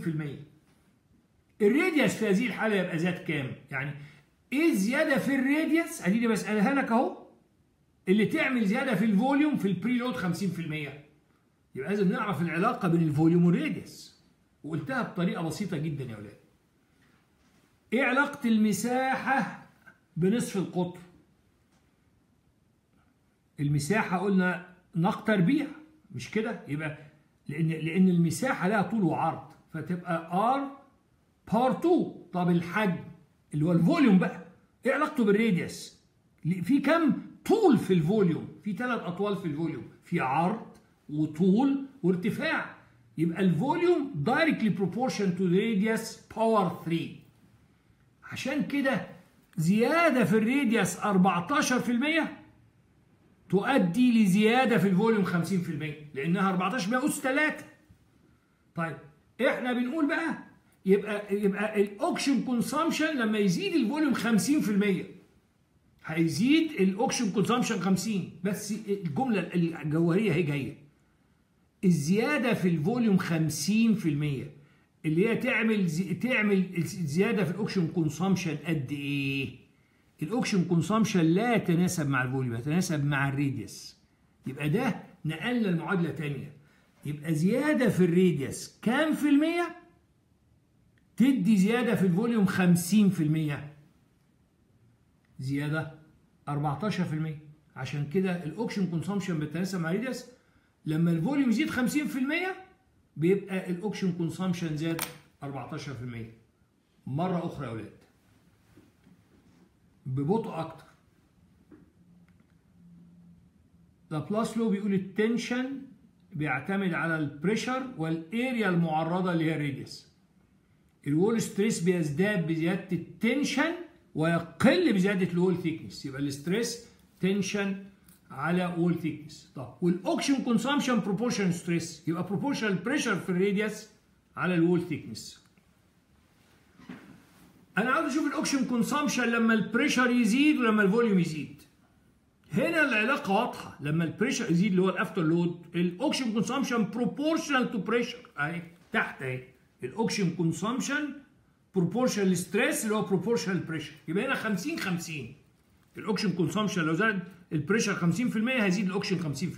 Speaker 1: 50% الراديوس في هذه الحاله يبقى زاد كام؟ يعني ايه الزياده في الراديوس؟ اديني بسالها لك اهو اللي تعمل زياده في الفوليوم في البري لود 50% يبقى لازم نعرف العلاقه بين الفوليوم والراديوس وقلتها بطريقه بسيطه جدا يا ولاد ايه علاقه المساحه بنصف القطر المساحه قلنا نق تربيع مش كده يبقى لان لان المساحه لها طول وعرض فتبقى ار باور 2 طب الحجم اللي هو الفوليوم بقى ايه علاقته بالراديوس في كم طول في الفوليوم في ثلاث اطوال في الفوليوم في عرض وطول وارتفاع يبقى الفوليوم directly proportion to the radius power 3 عشان كده زيادة في الراديوس 14% تؤدي لزيادة في الفوليوم 50% لأنها 14% أس 3 طيب احنا بنقول بقى يبقى يبقى الاوكشن كونسامشن لما يزيد الفوليوم 50% هيزيد الاوكشن كونسامشن 50 بس الجمله الجوهريه هي جايه الزياده في الفوليوم 50% اللي هي تعمل زي تعمل زياده في الاوكشن كونسامشن قد ايه؟ الاوكشن كونسامشن لا يتناسب مع الفوليوم يتناسب مع الراديوس يبقى ده نقلنا المعادله ثانيه يبقى زياده في الراديوس كام في المية؟ تدي زياده في الفوليوم 50% زياده 14% عشان كده الاوكشن كونسامشن بيتناسب مع الراديوس لما الفوليوم يزيد 50% بيبقى الاوكشن كونسامشن زاد 14% مره اخرى يا اولاد ببطء اكتر لابلاس لو بيقول التنشن بيعتمد على البريشر والاريا المعرضه اللي هي الراديوس الوول ستريس بيزداد بزياده التنشن ويقل بزياده الوول ثيكنس يبقى الستريس تنشن على وول ثيكنس طب والاوكشن كونسامشن بروبورشن ستريس يبقى بروبورشنال بريشر في الراديوس على الوول ثيكنس انا عاوز اشوف الاوكشن كونسامشن لما البريشر يزيد ولما الفوليوم يزيد هنا العلاقه واضحه لما البريشر يزيد اللي هو الافتر لود الاوكشن كونسامشن بروبورشنال تو بريشر اهي تحت اهي الاوكشن كونسامشن بروبورشنال ستريس اللي هو بروبورشنال بريشر يبقى هنا 50 50 الاوكشن كونسامشن لو زاد البريشر 50% هيزيد الاوكشن 50%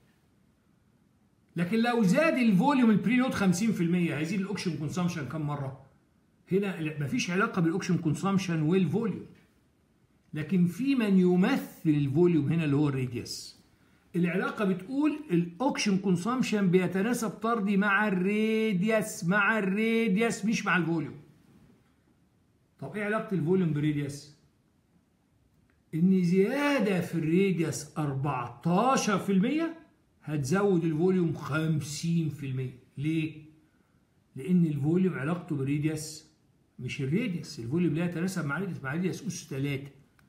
Speaker 1: لكن لو زاد الفوليوم البري لود 50% هيزيد الاوكشن كونسامشن كم مره؟ هنا مفيش علاقه بالاوكشن كونسامشن والفوليوم لكن في من يمثل الفوليوم هنا اللي هو الراديوس العلاقه بتقول الاوكشن كونسامشن بيتناسب طردي مع الراديوس مع الراديوس مش مع الفوليوم طب ايه علاقه الفوليوم بالراديوس ان زياده في الراديوس 14% هتزود الفوليوم 50% ليه لان الفوليوم علاقته بالراديوس مش الراديوس الفوليوم لا يتناسب مع الراديوس مع الراديوس اس 3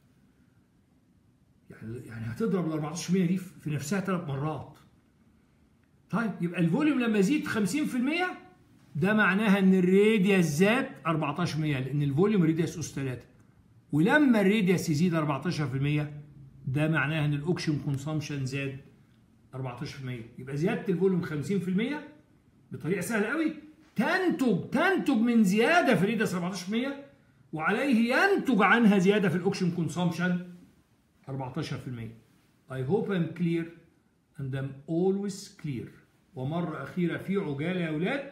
Speaker 1: يعني يعني هتضرب ال 14% دي في نفسها ثلاث مرات طيب يبقى الفوليوم لما يزيد 50% ده معناها ان الراديوس زاد 14% لان الفوليوم راديوس اس 3 ولما الراديوس يزيد 14% ده معناها ان الاوكشن كونسامشن زاد 14% يبقى زياده الفوليوم 50% بطريقه سهله قوي تنتج تنتج من زياده في الراديوس 14% وعليه ينتج عنها زياده في الاوكشن كونسامشن 14% I hope I'm clear and I'm always clear ومرة أخيرة في عجالة يا أولاد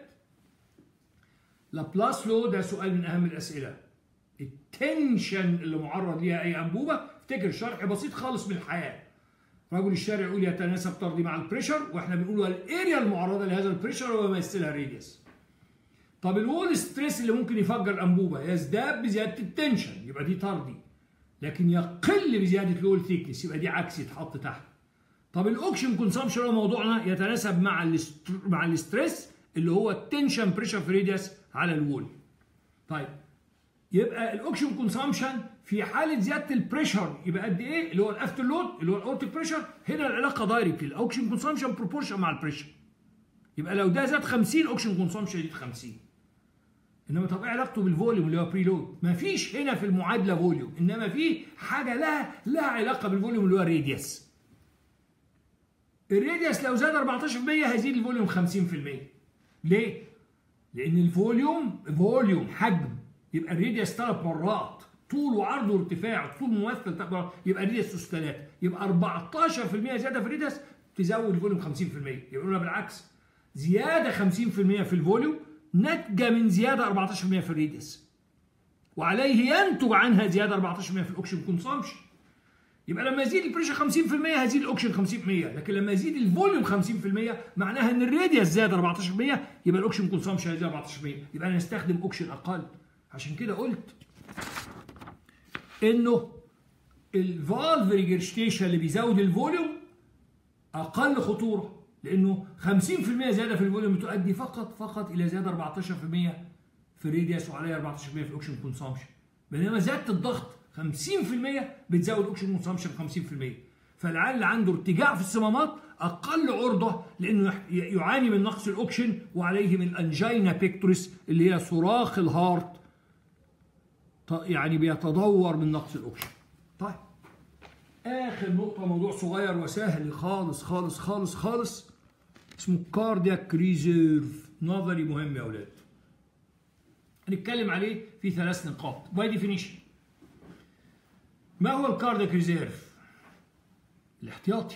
Speaker 1: لابلاس لو ده سؤال من أهم الأسئلة التنشن اللي معرض ليها أي أنبوبة افتكر شرح بسيط خالص من الحياة رجل الشارع يقول يتناسب طردي مع البريشر واحنا بنقول الاريا المعرضه لهذا البريشر ويمثلها الراديوس طب الوول ستريس اللي ممكن يفجر الانبوبه يزداد بزياده التنشن يبقى دي طردي لكن يقل بزياده الوول ثيكنس يبقى دي عكس يتحط تحت طب الاوكشن كونسامشن هو موضوعنا يتناسب مع الاستر... مع الاستريس اللي هو التنشن بريشر في راديوس على الوول طيب يبقى الاوكشن كونسامشن في حاله زياده البريشر يبقى قد ايه اللي هو الافتر لود اللي هو الاورتيك بريشر هنا العلاقه دايركت الاوكشن كونسامشن بروبورشن مع البريشر يبقى لو ده زاد 50 الاوكشن كونسامشن يزيد 50 انما طب ايه علاقته بالفوليوم اللي هو بري لود ما فيش هنا في المعادله فوليوم انما في حاجه لها لها علاقه بالفوليوم اللي هو الراديوس الراديوس لو زاد 14% هيزيد الفوليوم 50% ليه لان الفوليوم فوليوم حجم يبقى الراديوس ثلاث مرات طول وعرض وارتفاع طول ممثل يبقى الراديوس اس 3 يبقى 14% زياده في الراديوس تزود الفوليوم 50% يبقى قلنا بالعكس زياده 50% في الفوليوم ناتجه من زياده 14% في الراديوس وعليه ينتج عنها زياده 14% في الاوكشن كونسامشن يبقى لما يزيد البريشر 50% هيزيد الاوكشن 50% لكن لما يزيد الفوليوم 50% معناها ان الراديوس زاد 14% يبقى الاوكشن كونسامشن هيزيد 14% يبقى انا نستخدم اوكشن اقل عشان كده قلت انه الفالف ريجرشتيشن اللي بيزود الفوليوم اقل خطوره لانه 50% زياده في الفوليوم تؤدي فقط فقط الى زياده 14% في الراديوس وعليها 14% في الاوكشن كونسامشن بينما زياده الضغط 50% بتزود الاكسجين كونسامشن 50% فالعيال اللي عنده ارتجاع في الصمامات اقل عرضه لانه يعاني من نقص الاكسجين وعليه من الانجينا بيكتوريس اللي هي صراخ الهارت يعني بيتدور من نقص الاكسجين طيب اخر نقطه موضوع صغير وسهل خالص خالص خالص خالص اسمه كاردياك ريزيرف نظري مهم يا اولاد هنتكلم عليه في ثلاث نقاط باي ديفينيشن ما هو الكاردياك ريزيرف الاحتياطي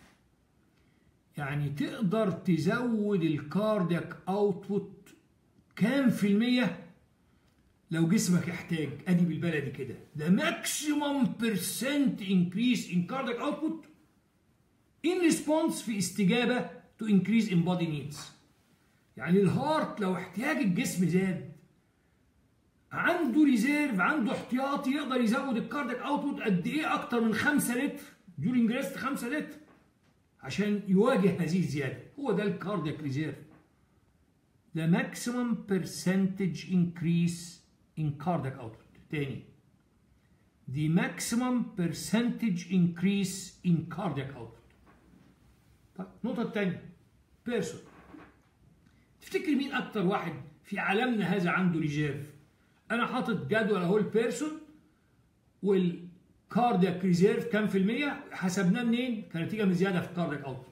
Speaker 1: يعني تقدر تزود الكاردياك اوتبوت كام في المية لو جسمك احتاج ادي بالبلدي كده ده ماكسيمم بيرسنت انكريس ان كاردياك اوتبوت ان ريسبونس في استجابه تو انكريز ان بودي نيدز يعني الهارت لو احتياج الجسم زاد عنده ريزيرف عنده احتياطي يقدر يزود الكاردياك اوتبوت قد ايه اكتر من 5 لتر ديورنج ريست 5 لتر عشان يواجه هذه الزياده هو ده الكاردياك ريزيرف the maximum percentage increase in cardiac output تاني the maximum percentage increase in cardiac output طيب النقطة الثانية بيرسون تفتكر مين أكتر واحد في عالمنا هذا عنده ريزيرف أنا حاطط جدول أهو البيرسون والكاردياك ريزيرف كام في المية حسبناه منين؟ كنتيجة من زيادة في الكاردياك أوتبوت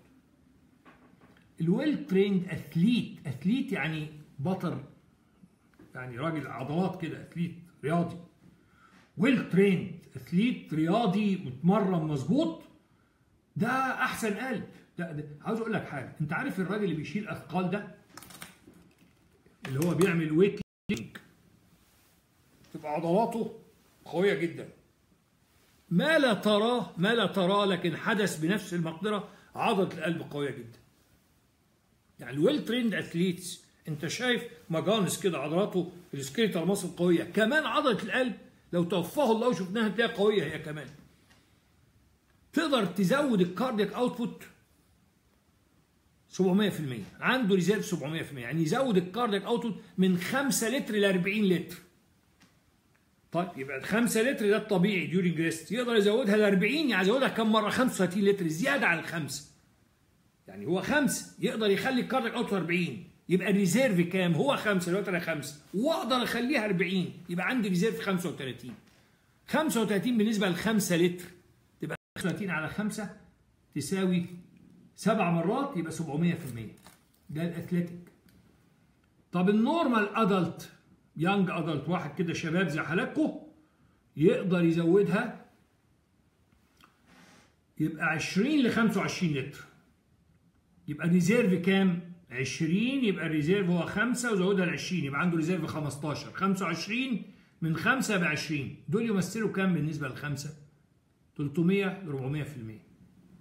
Speaker 1: الويل تريند اثليت اثليت يعني بطل يعني راجل عضلات كده اثليت رياضي ويل تريند اثليت رياضي متمرن مظبوط ده احسن قلب ده, ده عاوز اقول لك حاجه انت عارف الراجل اللي بيشيل اثقال ده اللي هو بيعمل ويت لينك تبقى عضلاته قويه جدا ما لا تراه ما لا تراه لكن حدث بنفس المقدره عضله القلب قويه جدا يعني الويل تريند اثليتس انت شايف ماجانس كده عضلاته السكيلتال ماسل قويه كمان عضله القلب لو توفاه الله وشفناها تلاقيها قويه هي كمان تقدر تزود الكاردياك اوتبوت 700% عنده ريزيرف 700% يعني يزود الكاردياك اوتبوت من 5 لتر ل 40 لتر طيب يبقى 5 لتر ده الطبيعي ديورنج ريست يقدر يزودها ل 40 يعني يزودها كم مره 35 لتر زياده عن الخمسه يعني هو خمسة يقدر يخلي الكاردياك اوتو 40 يبقى الريزيرف كام هو خمسة دلوقتي انا خمسة واقدر اخليها 40 يبقى عندي ريزيرف 35 35 بالنسبة ل 5 لتر تبقى 35 على 5 تساوي سبع مرات يبقى 700% ده الاثليتيك طب النورمال ادلت يانج ادلت واحد كده شباب زي حالاتكم يقدر يزودها يبقى 20 ل 25 لتر يبقى الريزيرف كام؟ 20 يبقى الريزيرف هو 5 وزودها ل 20 يبقى عنده ريزيرف 15 25 من 5 يبقى 20 دول يمثلوا كام بالنسبه للخمسه؟ 300 ل 400%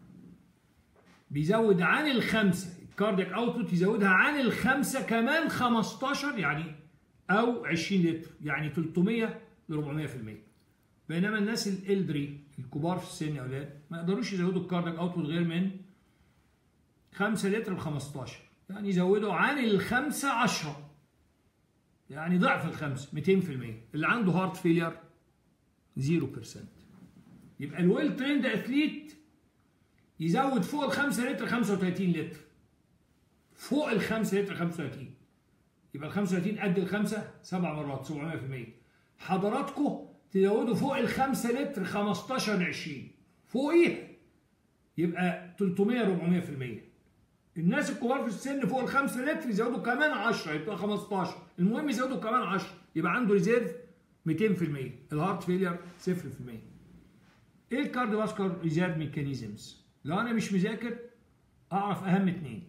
Speaker 1: بيزود عن الخمسه الكاردياك اوتبوت يزودها عن الخمسه كمان 15 يعني او 20 لتر يعني 300 ل 400% بينما الناس الالدري الكبار في السن يا اولاد ما يقدروش يزودوا الكاردياك اوتبوت غير من 5 لتر ب 15 يعني يزودوا عن الخمسة 10 يعني ضعف الخمسة 200% اللي عنده هارت فيلير 0% يبقى الويل تريند اثليت يزود فوق ال 5 لتر 35 لتر فوق ال 5 لتر 35 يبقى ال 35 قد الخمسة سبع مرات 700% حضراتكم تزودوا فوق ال 5 لتر 15 ل 20 فوقيها يبقى 300 400% الناس الكبار في السن فوق ال 5 لتر يزودوا كمان 10 يبقى 15 المهم يزودوا كمان 10 يبقى عنده ريزيرف 200% الهارت فيلير 0% ايه الكارديوفاسكولار ريزيرف ميكانيزمز لو انا مش مذاكر اعرف اهم اثنين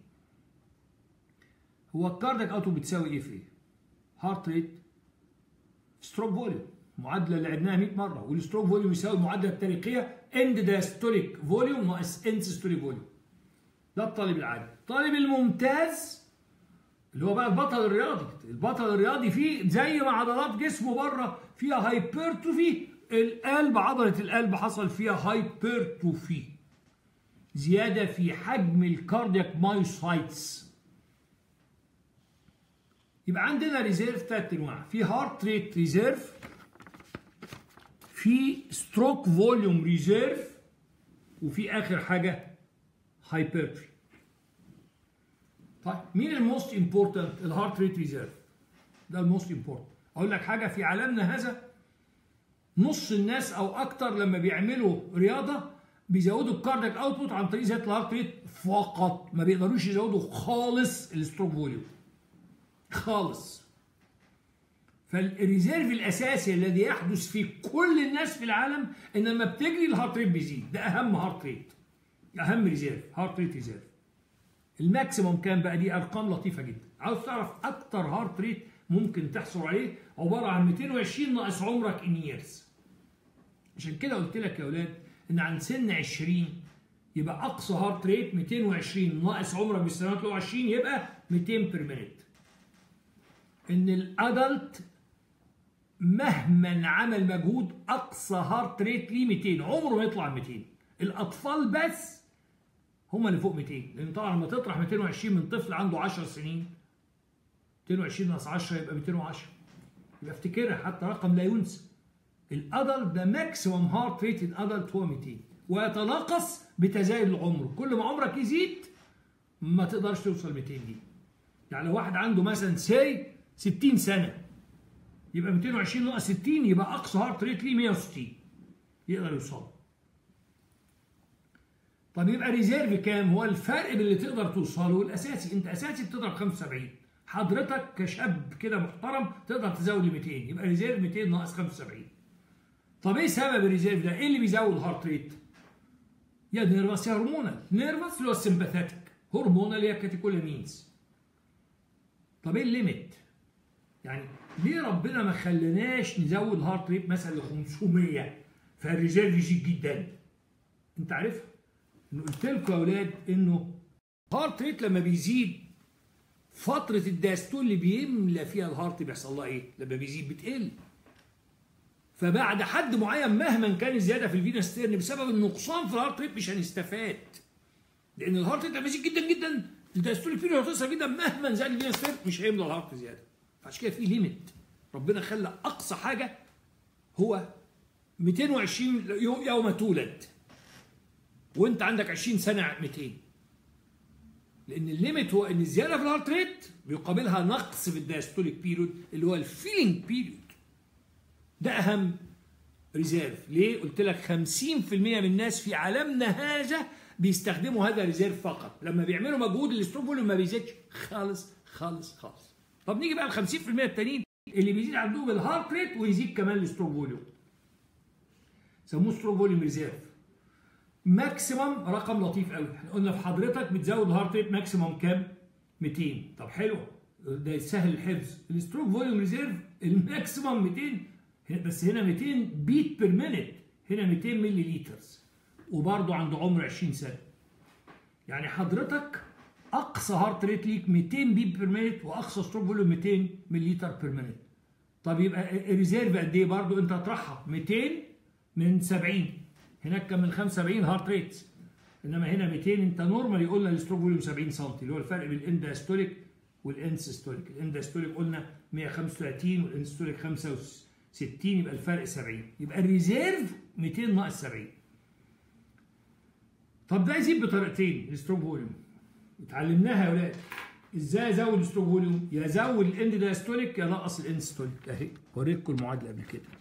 Speaker 1: هو الكاردياك اوتو بتساوي ايه في ايه هارت ريت ستروك فوليوم معادله اللي عدناها 100 مره والستروك فوليوم يساوي المعادله التاريخيه اند داستوليك فوليوم ناقص اند سيستوليك فوليوم ده الطالب العادي الطالب الممتاز اللي هو بقى البطل الرياضي البطل الرياضي فيه زي ما عضلات جسمه بره فيها هايبرتروفي القلب عضلة القلب حصل فيها هايبرتروفي زيادة في حجم الكاردياك مايوسايتس يبقى عندنا ريزيرف ثلاث انواع في هارت ريت ريزيرف في ستروك فوليوم ريزيرف وفي اخر حاجه هايبرتري طيب مين الموست امبورتنت الهارت ريت ريزيرف ده الموست امبورتنت اقول لك حاجه في عالمنا هذا نص الناس او اكتر لما بيعملوا رياضه بيزودوا الكاردياك اوتبوت عن طريق زياده الهارت ريت فقط ما بيقدروش يزودوا خالص الستروك فوليوم خالص فالريزيرف الاساسي الذي يحدث في كل الناس في العالم ان لما بتجري الهارت ريت بيزيد ده اهم هارت ريت اهم ريزيرف هارت ريت ريزيرف الماكسيموم كام بقى دي ارقام لطيفه جدا عاوز تعرف اكتر هارت ريت ممكن تحصل عليه عباره عن 220 ناقص عمرك ان ييرز عشان كده قلت لك يا اولاد ان عن سن 20 يبقى اقصى هارت ريت 220 ناقص عمرك بالسنوات اللي هو 20 يبقى 200 بير مينيت ان الادلت مهما عمل مجهود اقصى هارت ريت ليه 200 عمره ما يطلع 200 الاطفال بس هم اللي فوق 200 لان طبعا لما تطرح 220 من طفل عنده 10 سنين 220 ناقص 10 يبقى 210 يبقى افتكرها حتى رقم لا ينسى الادلت ده ماكسيمم هارت ريت الادلت هو 200 ويتناقص بتزايد العمر كل ما عمرك يزيد ما تقدرش توصل 200 دي يعني لو واحد عنده مثلا سي 60 سنه يبقى 220 ناقص 60 يبقى اقصى هارت ريت ليه 160 يقدر يوصل طب يبقى ريزيرف كام هو الفرق بين اللي تقدر توصله والاساسي انت اساسي بتضرب 75 حضرتك كشاب كده محترم تقدر تزود ل 200 يبقى ريزيرف 200 ناقص 75 طب ايه سبب الريزيرف ده ايه اللي بيزود الهارت ريت يا نيرفس يا هرمونال نيرفس اللي هو السمباثيك هرمونال اللي هي كاتيكولامينز طب ايه الليميت يعني ليه ربنا ما خليناش نزود الهارت ريت مثلا ل 500 فالريزيرف يزيد جدا انت عارف انه قلت لكم يا اولاد انه الهارت ريت لما بيزيد فتره الداستول اللي بيملى فيها الهارت بيحصل لها ايه لما بيزيد بتقل فبعد حد معين مهما كان الزياده في الفينا ستيرن بسبب النقصان في الهارت ريت مش هنستفاد لان الهارت ريت لما يزيد جدا جدا الداستوليك بيريود هتصل جدا مهما زاد الفينا ستيرن مش هيملى الهارت زياده عشان كده في ليميت ربنا خلى اقصى حاجه هو 220 يوم تولد وانت عندك 20 سنه 200 لان الليميت هو ان الزياده في الهارت ريت بيقابلها نقص في الدايستوليك بيريود اللي هو الفيلينج بيريود ده اهم ريزيرف ليه قلت لك 50% من الناس في عالمنا هذا بيستخدموا هذا ريزيرف فقط لما بيعملوا مجهود الاستروك فوليوم ما بيزيدش خالص خالص خالص طب نيجي بقى ال 50% التانيين اللي بيزيد عندهم الهارت ريت ويزيد كمان الستروك فوليوم سموه ستروك فوليوم ريزيرف ماكسيمم رقم لطيف قوي احنا قلنا في حضرتك بتزود الهارت ريت ماكسيمم كام 200 طب حلو ده سهل الحفظ الستروك فوليوم ريزيرف الماكسيمم 200 بس هنا 200 بيت بير مينيت هنا 200 ملي لترز وبرضه عند عمر 20 سنه يعني حضرتك اقصى هارت ريت ليك 200 بيت بير مينيت واقصى ستروك فوليوم 200 ملي لتر بير مينيت طب يبقى الريزيرف قد ايه برضه انت هتطرحها 200 من 70 هناك كان من 75 هارت ريت انما هنا 200 انت نورمالي قلنا الستروك فوليوم 70 سم اللي هو الفرق بين الانداستوليك والانسستوليك الانداستوليك قلنا 135 والانستوليك 65 يبقى الفرق 70 يبقى الريزيرف 200 ناقص 70 طب ده يزيد بطريقتين الستروك فوليوم اتعلمناها يا ولاد ازاي ازود الستروك فوليوم يا ازود الاند دايستوليك يا نقص الانستوليك اهي وريتكم المعادله قبل كده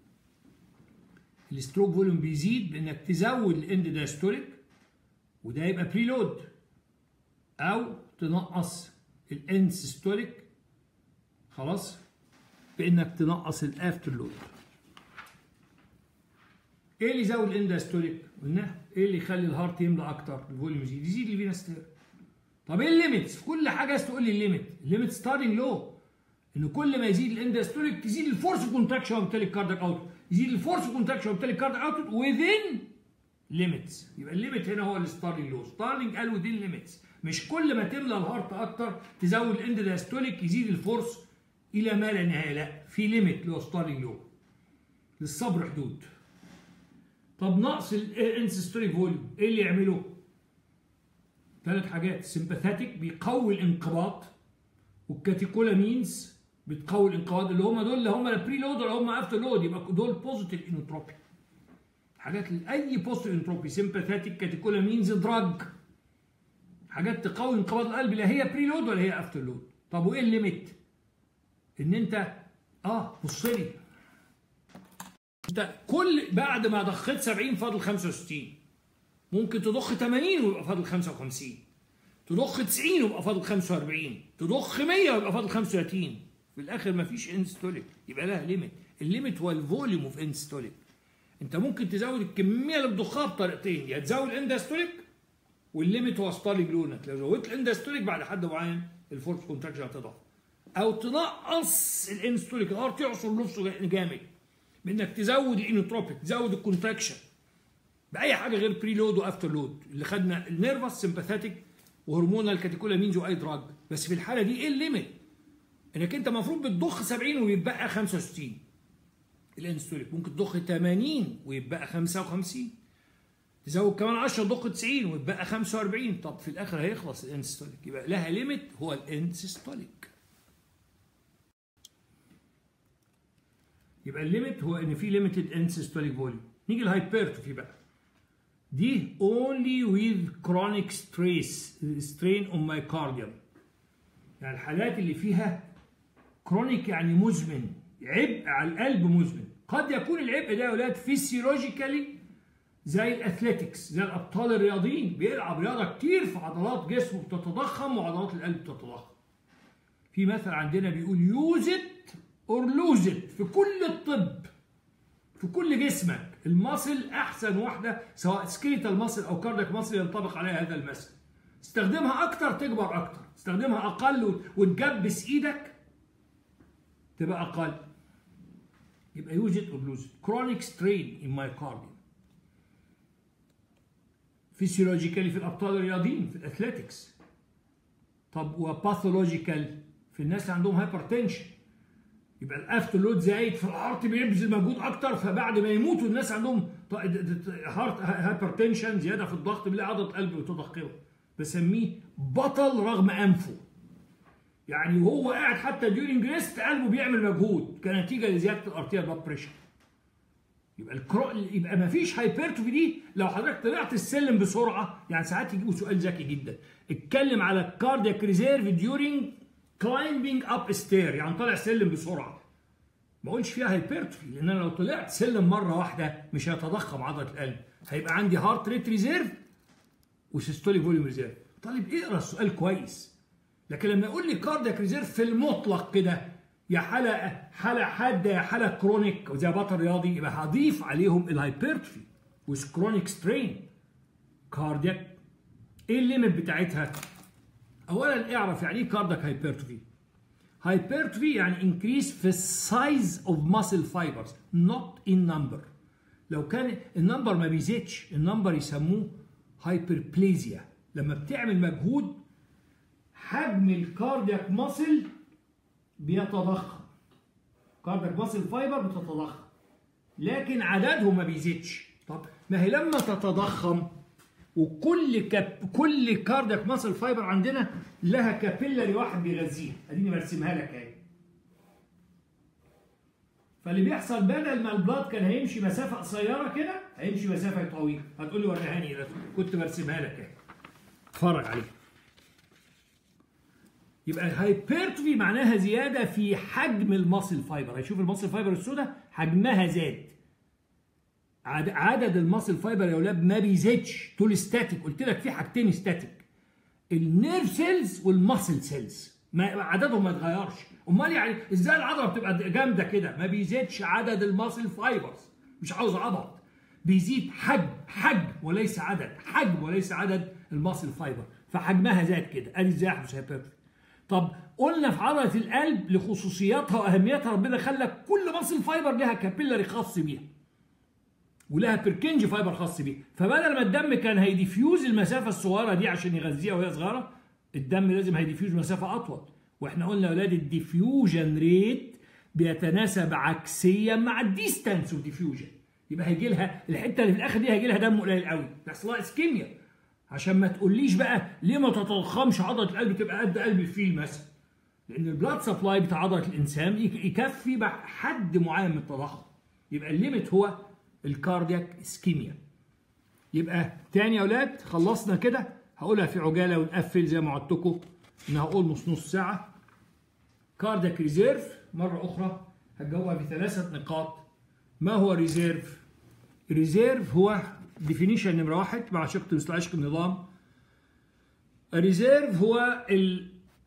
Speaker 1: الستروك فوليوم بيزيد بانك تزود الاند دايستوليك وده يبقى بريلود او تنقص الاند سيستوليك خلاص بانك تنقص الافتر لود ايه اللي يزود الاند دايستوليك قلنا ايه اللي يخلي الهارت يملى اكتر الفوليوم يزيد يزيد الفينا ستير طب ايه الليميتس في كل حاجه عايز تقول لي الليميت الليميت ستارتنج لو ان كل ما يزيد الاندستوليك تزيد الفورس كونتراكشن وبالتالي الكاردياك اوت يزيد الفورس كونتراكشن وبالتالي الكاردياك اوت within ليميتس يبقى الليميت هنا هو الستارلينج لو ستارلينج قال within ليميتس مش كل ما تملى الهارت اكتر تزود الاند دايستوليك يزيد الفورس الى ما لا نهايه لا في ليميت اللي هو ستارلينج لو للصبر حدود طب نقص الانسستوليك فوليوم ايه اللي يعمله؟ ثلاث حاجات السمباثاتيك بيقوي الانقباض والكاتيكولامينز بتقوي الانقباض اللي هم دول اللي هم البري لود ولا هم افتر لود يبقى دول بوزيتيف انتروبي حاجات اي بوزيتيف انتروبي سيمباثيتيك كاتيكولامينز دراج حاجات تقوي انقباض القلب لا هي بري لود ولا هي افتر لود طب وايه الليميت ان انت اه بص لي انت كل بعد ما ضخيت 70 فاضل 65 ممكن تضخ 80 ويبقى فاضل 55 تضخ 90 ويبقى فاضل 45 تضخ 100 ويبقى فاضل 35 في الاخر ما فيش انستوليك يبقى لها ليميت الليميت هو الفوليوم اوف انستوليك انت ممكن تزود الكميه اللي بتضخها بطريقتين يا تزود الاندستوليك والليميت هو ستالي جلونك لو زودت الاندستوليك بعد حد معين الفورس كونتراكشن هتضعف او تنقص الانستوليك الهارت يعصر نفسه جامد بانك تزود الانوتروبيك تزود الكونتراكشن باي حاجه غير بري لود وافتر لود اللي خدنا النيرفس سمباثيتك وهرمونال كاتيكولامينز واي دراج بس في الحاله دي ايه الليميت انك انت المفروض بتضخ 70 ويتبقى 65 الانستوليك ممكن تضخ 80 ويتبقى 55 تزود كمان 10 تضخ 90 ويتبقى 45 طب في الاخر هيخلص الانستوليك يبقى لها ليميت هو الانسيستوليك يبقى الليميت هو ان في ليميتد انسيستوليك فوليوم نيجي الهايبرتروفي بقى دي only with chronic stress strain on myocardium يعني الحالات اللي فيها كرونيك يعني مزمن عبء على القلب مزمن قد يكون العبء ده يا ولاد فيسيولوجيكالي زي الاثليتكس زي الابطال الرياضيين بيلعب رياضه كتير في عضلات جسمه بتتضخم وعضلات القلب بتتضخم في مثل عندنا بيقول يوز ات اور لوز ات في كل الطب في كل جسمك المصل احسن واحده سواء سكيليتال مصل او كاردياك مصل ينطبق عليها هذا المثل استخدمها اكتر تكبر اكتر استخدمها اقل وتجبس ايدك تبقى اقل يبقى يوجد اور لوز كرونيك سترين ان مايكارديوم فيسيولوجيكالي في الابطال الرياضيين في الاثليتكس طب وباثولوجيكال في الناس اللي عندهم هايبرتنشن يبقى الافتر لود زايد في الهارت بيبذل مجهود اكتر فبعد ما يموتوا الناس عندهم هارت هايبرتنشن زياده في الضغط بيلاقي عضله قلب بتضخمه بسميه بطل رغم انفه يعني وهو قاعد حتى ديورنج ريست قلبه بيعمل مجهود كنتيجه لزياده الارتيال بلاد بريشر يبقى الكرو... يبقى ما فيش هايبرتروفي دي لو حضرتك طلعت السلم بسرعه يعني ساعات يجيبوا سؤال ذكي جدا اتكلم على الكاردياك ريزيرف ديورنج كلايمبينج اب ستير يعني طالع سلم بسرعه ما اقولش فيها هايبرتروفي لان انا لو طلعت سلم مره واحده مش هيتضخم عضله القلب هيبقى عندي هارت ريت ريزيرف وسيستوليك فوليوم ريزيرف طالب اقرا السؤال كويس لكن لما يقول لي كاردياك ريزيرف في المطلق كده يا حاله حاله حاده يا حاله كرونيك زي بطل رياضي يبقى هضيف عليهم الهايبرتروفي ويز كرونيك سترين كاردياك ايه الليمت بتاعتها؟ اولا اعرف يعني ايه كاردياك هايبرتروفي هايبرتروفي يعني انكريس في السايز اوف ماسل فايبرز نوت ان نمبر لو كان النمبر ما بيزيدش النمبر يسموه هايبربليزيا لما بتعمل مجهود حجم الكاردياك ماسل بيتضخم كاردياك ماسل فايبر بتتضخم لكن عددهم ما بيزيدش طب ما هي لما تتضخم وكل كاب كل كاردياك ماسل فايبر عندنا لها كابيلاري واحد بيغذيها اديني برسمها لك اهي فاللي بيحصل بدل ما البلاد كان هيمشي مسافه قصيره كده هيمشي مسافه طويله هتقول لي وريهاني كنت برسمها لك اهي اتفرج عليها يبقى الهايبرتروفي معناها زياده في حجم المصل فايبر هيشوف المصل فايبر السوداء حجمها زاد عدد المصل فايبر يا اولاد ما بيزيدش طول ستاتيك قلت لك في حاجتين ستاتيك النيرف سيلز والمصل سيلز ما عددهم ما اتغيرش امال يعني ازاي العضله بتبقى جامده كده ما بيزيدش عدد المصل فايبرز مش عاوز عضل بيزيد حجم حجم وليس عدد حجم وليس عدد المصل فايبر فحجمها زاد كده ادي ازاي يحدث هايبرتروفي طب قلنا في عضله القلب لخصوصياتها واهميتها ربنا خلى كل مصل فايبر لها كابيلاري خاص بيها ولها بيركنج فايبر خاص بيها فبدل ما الدم كان هيديفيوز المسافه الصغيره دي عشان يغذيها وهي صغيره الدم لازم هيديفيوز مسافه اطول واحنا قلنا يا اولاد الديفيوجن ريت بيتناسب عكسيا مع الديستانس اوف ديفيوجن يبقى هيجي لها الحته اللي في الاخر دي هيجي لها دم قليل قوي بيحصل لها اسكيميا عشان ما تقوليش بقى ليه ما تتضخمش عضله القلب تبقى قد قلب الفيل مثلا لان البلاد سبلاي بتاع عضله الانسان يكفي حد معين من التضخم يبقى الليميت هو الكاردياك اسكيميا يبقى تاني يا اولاد خلصنا كده هقولها في عجاله ونقفل زي ما وعدتكم انها اولموست نص ساعه كاردياك ريزيرف مره اخرى هتجاوبها بثلاثه نقاط ما هو ريزيرف ريزيرف هو ديفينيشن نمره واحد مع شق مستعشق النظام الريزيرف هو ال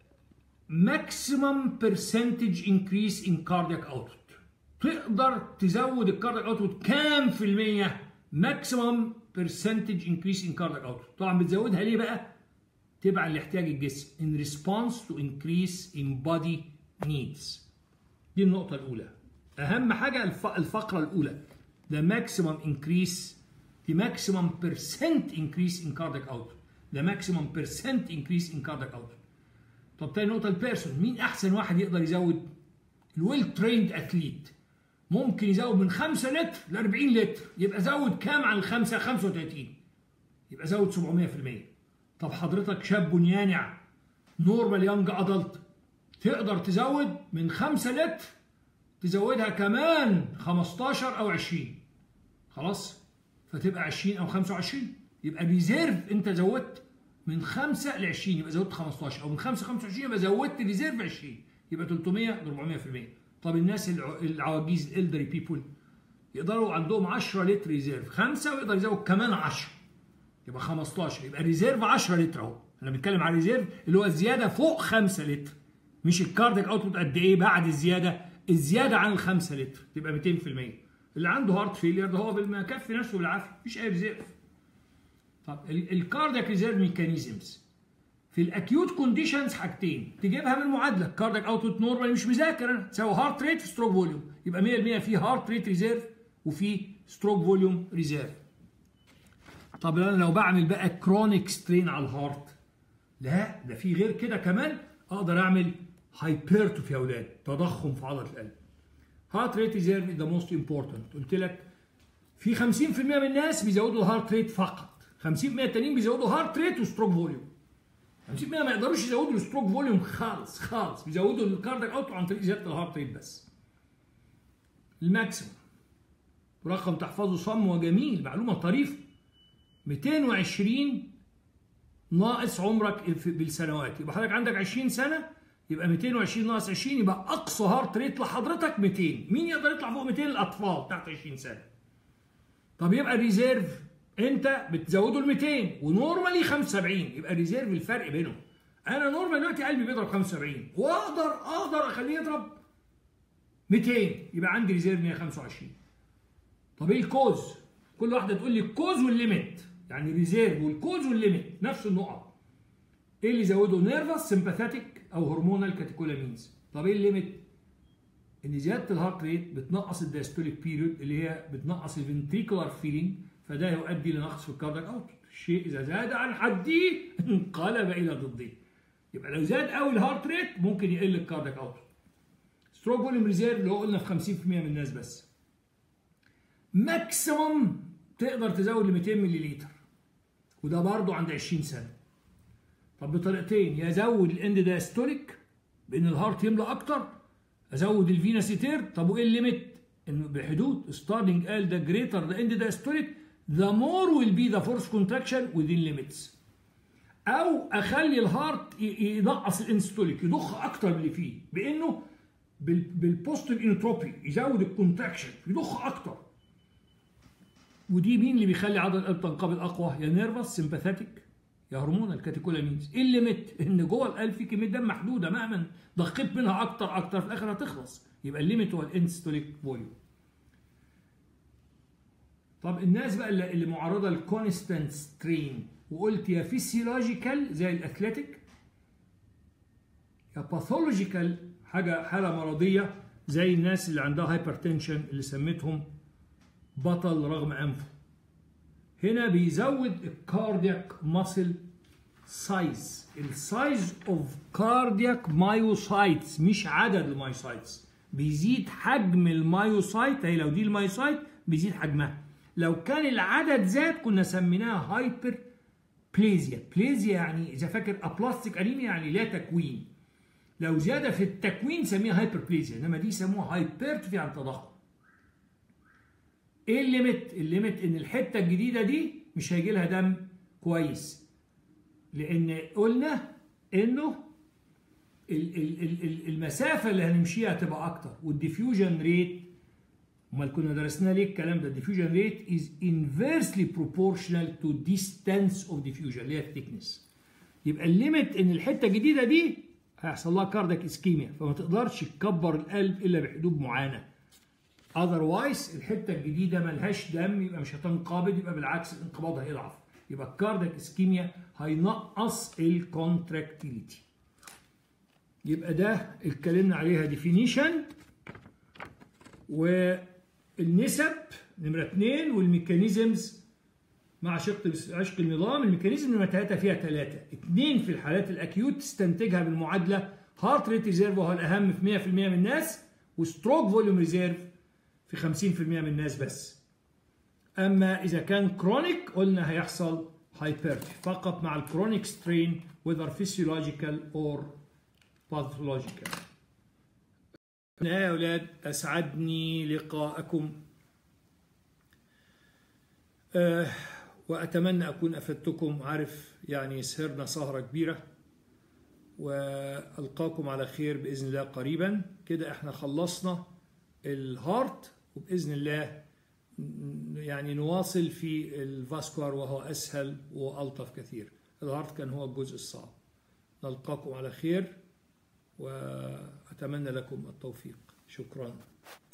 Speaker 1: maximum percentage increase in cardiac output تقدر تزود الكاردياك اوتبوت كام في المية maximum percentage increase in cardiac output طبعا بتزودها ليه بقى تبع لاحتياج الجسم in response to increase in body needs دي النقطة الأولى أهم حاجة الفقرة الأولى the maximum increase the maximum percent increase in cardiac output the maximum percent increase in cardiac output طب تاني نقطة البيرسون مين أحسن واحد يقدر يزود الويل تريند أثليت ممكن يزود من 5 لتر ل 40 لتر يبقى زود كام عن الخمسة 35 يبقى زود 700% طب حضرتك شاب يانع نورمال يونج ادلت تقدر تزود من 5 لتر تزودها كمان 15 او 20 خلاص فتبقى 20 او 25 يبقى ريزيرف انت زودت من 5 ل 20 يبقى زودت 15 او من 5 ل 25 يبقى زودت ريزيرف 20 يبقى 300 ل 400% طب الناس العواجيز الالدري بيبول يقدروا عندهم 10 لتر ريزيرف 5 ويقدر يزود كمان 10 يبقى 15 يبقى ريزيرف 10 لتر اهو احنا بنتكلم على ريزيرف اللي هو الزياده فوق 5 لتر مش الكارديك اوتبوت قد ايه بعد الزياده الزياده عن ال 5 لتر تبقى 200% اللي عنده هارت فيلير ده هو بالمكفي نفسه بالعافيه مفيش اي ريزيرف طب الكاردياك ريزيرف ميكانيزمز في الاكيوت كونديشنز حاجتين تجيبها من المعادله كاردياك اوتبوت نورمال مش مذاكر انا تساوي هارت ريت في ستروك فوليوم يبقى 100% في هارت ريت ريزيرف وفي ستروك فوليوم ريزيرف طب انا لو بعمل بقى كرونيك سترين على الهارت لا ده في غير كده كمان اقدر اعمل هايبرتوفي يا اولاد تضخم في عضله القلب هارت ريت ريزيرف ذا موست امبورتنت قلت لك في 50% من الناس بيزودوا الهارت ريت فقط 50% التانيين بيزودوا هارت ريت وستروك فوليوم 50% ما يقدروش يزودوا الستروك فوليوم خالص خالص بيزودوا الكاردياك اوت عن طريق زياده الهارت ريت بس الماكسيموم رقم تحفظه صم وجميل معلومه طريفه 220 ناقص عمرك بالسنوات يبقى حضرتك عندك 20 سنه يبقى 220 ناقص 20 يبقى اقصى هارت ريت لحضرتك 200 مين يقدر يطلع فوق 200 الاطفال تحت 20 سنه طب يبقى الريزيرف انت بتزوده ل 200 ونورمالي 75 يبقى ريزيرف الفرق بينهم انا نورمال دلوقتي قلبي بيضرب 75 واقدر اقدر اخليه يضرب 200 يبقى عندي ريزيرف 125 طب ايه الكوز كل واحده تقول لي الكوز والليميت يعني ريزيرف والكوز والليميت نفس النقط ايه اللي يزوده نيرفس سمباثيتك او هرمونال كاتيكولامينز طب ايه الليميت ان زياده الهارت ريت بتنقص الدايستوليك بيريود اللي هي بتنقص الفنتريكولار فيلينج فده يؤدي لنقص في الكاردياك اوت الشيء اذا زاد عن حده انقلب الى ضده يبقى لو زاد قوي الهارت ريت ممكن يقل الكاردياك اوت ستروك فوليوم ريزيرف اللي هو قلنا في 50% من الناس بس ماكسيموم تقدر تزود ل 200 مللي وده برضه عند 20 سنه طب بطريقتين يا ازود الاند دايستوليك بان الهارت يملى اكتر ازود الفينا سيتير طب وايه الليميت انه بحدود ستارلينج قال ده جريتر ذا اند دايستوليك the more will be the force contraction within limits او اخلي الهارت ينقص الانستوليك يضخ اكتر من اللي فيه بانه بالبوستيف انتروبي يزود الكونتراكشن يضخ اكتر ودي مين اللي بيخلي عضله القلب تنقبض اقوى يا نيرفس سمباثيتك يا هرمون الكاتيكولامينز ايه الليميت ان جوه القلب في كميه دم محدوده مهما ضخيت منها اكتر اكتر في الاخر هتخلص يبقى الليميت هو الانستوليك فوليوم طب الناس بقى اللي معرضه للكونستانت سترين وقلت يا فيسيولوجيكال زي الاثليتيك يا باثولوجيكال حاجه حاله مرضيه زي الناس اللي عندها هايبرتنشن اللي سميتهم بطل رغم انفه هنا بيزود الكاردياك ماسل سايز السايز اوف كاردياك مايوسايتس مش عدد المايوسايتس بيزيد حجم المايوسايت هي لو دي المايوسايت بيزيد حجمها لو كان العدد زاد كنا سميناها هايبر بليزيا بليزيا يعني اذا فاكر ابلاستيك انيميا يعني لا تكوين لو زياده في التكوين نسميها هايبربليزيا انما دي يسموها هايبرتروفي عن تضخم ايه الليميت الليميت ان الحته الجديده دي مش هيجي لها دم كويس لان قلنا انه ال- ال- ال- ال- المسافه اللي هنمشيها هتبقى اكتر والديفيوجن ريت امال كنا درسنا ليه الكلام ده الديفيوجن ريت is inversely proportional to distance of diffusion اللي هي الثيكنس يبقى الليميت ان الحته الجديده دي هيحصل لها كاردك اسكيميا فما تقدرش تكبر القلب الا بحدود معينه اذروايز الحته الجديده ملهاش دم يبقى مش هتنقبض يبقى بالعكس الانقباض هيضعف يبقى الكاردك اسكيميا هينقص الكونتراكتيليتي يبقى ده اتكلمنا عليها ديفينيشن والنسب نمرة اثنين والميكانيزمز مع شق عشق النظام الميكانيزم نمرة ثلاثة فيها ثلاثة اثنين في الحالات الأكيوت تستنتجها بالمعادلة هارت ريت ريزيرف وهو الأهم في 100% من الناس وستروك فوليوم ريزيرف في 50% من الناس بس أما إذا كان كرونيك قلنا هيحصل هايبرتي فقط مع الكرونيك سترين whether physiological or pathological يا أولاد أسعدني لقاءكم أه وأتمنى أكون أفدتكم عارف يعني سهرنا سهرة كبيرة وألقاكم على خير بإذن الله قريبا كده احنا خلصنا الهارت وبإذن الله يعني نواصل في الفاسكوار وهو أسهل وألطف كثير الهارت كان هو الجزء الصعب نلقاكم على خير وأتمنى لكم التوفيق شكرا